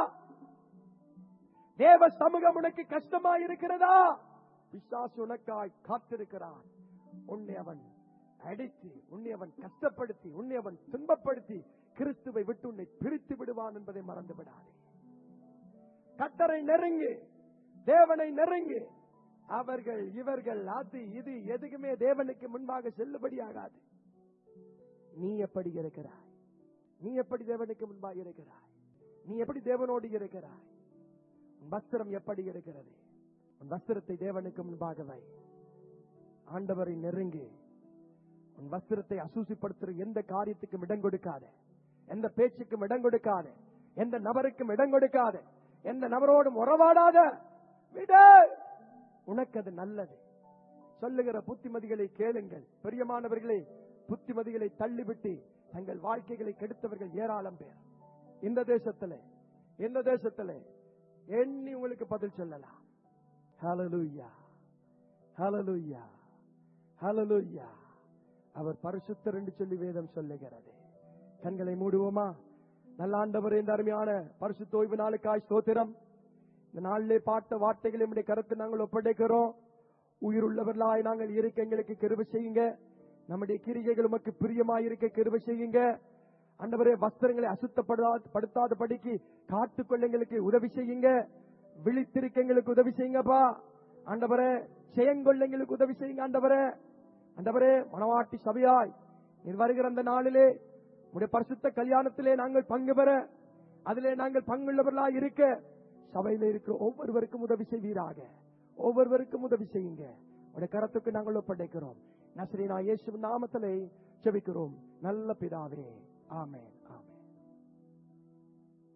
Speaker 1: தேவ சமூகம் உனக்கு கஷ்டமா இருக்கிறதா பிசாசு உனக்காய் காத்திருக்கிறான் உன்னை அவன் அடித்து உன்னை அவன் கஷ்டப்படுத்தி உன்னை அவன் துன்பப்படுத்தி கிறிஸ்துவை விட்டு உன்னை பிரித்து விடுவான் என்பதை மறந்து விடாதே கட்டரை நெருங்கு தேவனை நெருங்கு அவர்கள் இவர்கள் அது இது எதுக்குமே தேவனுக்கு முன்பாக செல்லுபடியாகாது நீ எப்படி இருக்கிறாய் நீ எப்படி தேவனுக்கு முன்பாக இருக்கிறாய் நீ எப்படி தேவனோடு இருக்கிறாய் உன் வஸ்திரம் எப்படி இருக்கிறது உன் வஸ்திரத்தை தேவனுக்கு முன்பாக வை ஆண்டவரை நெருங்கி உன் வஸ்திரத்தை அசூசிப்படுத்துற எந்த காரியத்துக்கும் இடம் கொடுக்காத எந்த பேச்சுக்கும் இடம் கொடுக்காத எந்த நபருக்கும் இடம் கொடுக்காத எந்த நபரோடும் உறவாடாத விடு உனக்கு அது நல்லது சொல்லுகிற புத்திமதிகளை கேளுங்கள் பிரியமானவர்களே புத்திமதிகளை தள்ளிவிட்டு தங்கள் வாழ்க்கைகளை கெடுத்தவர்கள் ஏராளம் பேர் இந்த தேசத்துல இந்த தேசத்துல எண்ணி உங்களுக்கு பதில் சொல்லலாம் ஹalleluya ஹalleluya ஹalleluya அவர் பரிசுத்தர் என்று சொல்லி வேதம் சொல்லுகிறது கண்களை மூடுவோமா நல்ல ஆண்டவர் இந்த அருமையான பரிசுத்த ஓய்வு நாளுக்காய் ஸ்தோத்திரம் இந்த நாளிலே பாட்ட வார்த்தைகளை நம்முடைய கருத்து நாங்கள் ஒப்படைக்கிறோம் உயிருள்ளவர்களாய் நாங்கள் இருக்க எங்களுக்கு கிருபை செய்யுங்க நம்முடைய கிரிகைகள் உமக்கு பிரியமாயிருக்க கிருபை செய்யுங்க அண்டவரே வஸ்திரங்களை அசுத்தப்படுத்தாத படுத்தாதபடிக்கு காத்துக்கொள்ள எங்களுக்கு உதவி செய்யுங்க விழித்திருக்க எங்களுக்கு உதவி செய்யுங்கப்பா ஆண்டவரே செயங்கொள்ள எங்களுக்கு உதவி செய்யுங்க ஆண்டவரே ஆண்டவரே மணவாட்டி சபையாய் நீர் வருகிற அந்த நாளிலே உடைய பரிசுத்த கல்யாணத்திலே நாங்கள் பங்கு பெற அதிலே நாங்கள் பங்குள்ளவர்களாய் இருக்க சபையில இருக்கிற ஒவ்வொருவருக்கும் உதவி செய்வீராக ஒவ்வொருவருக்கும் உதவி செய்யுங்க உடைய கரத்துக்கு நாங்கள் ஒப்படைக்கிறோம் நசரீனா இயேசு நாமத்திலே செபிக்கிறோம் நல்ல பிதாவே ஆமென்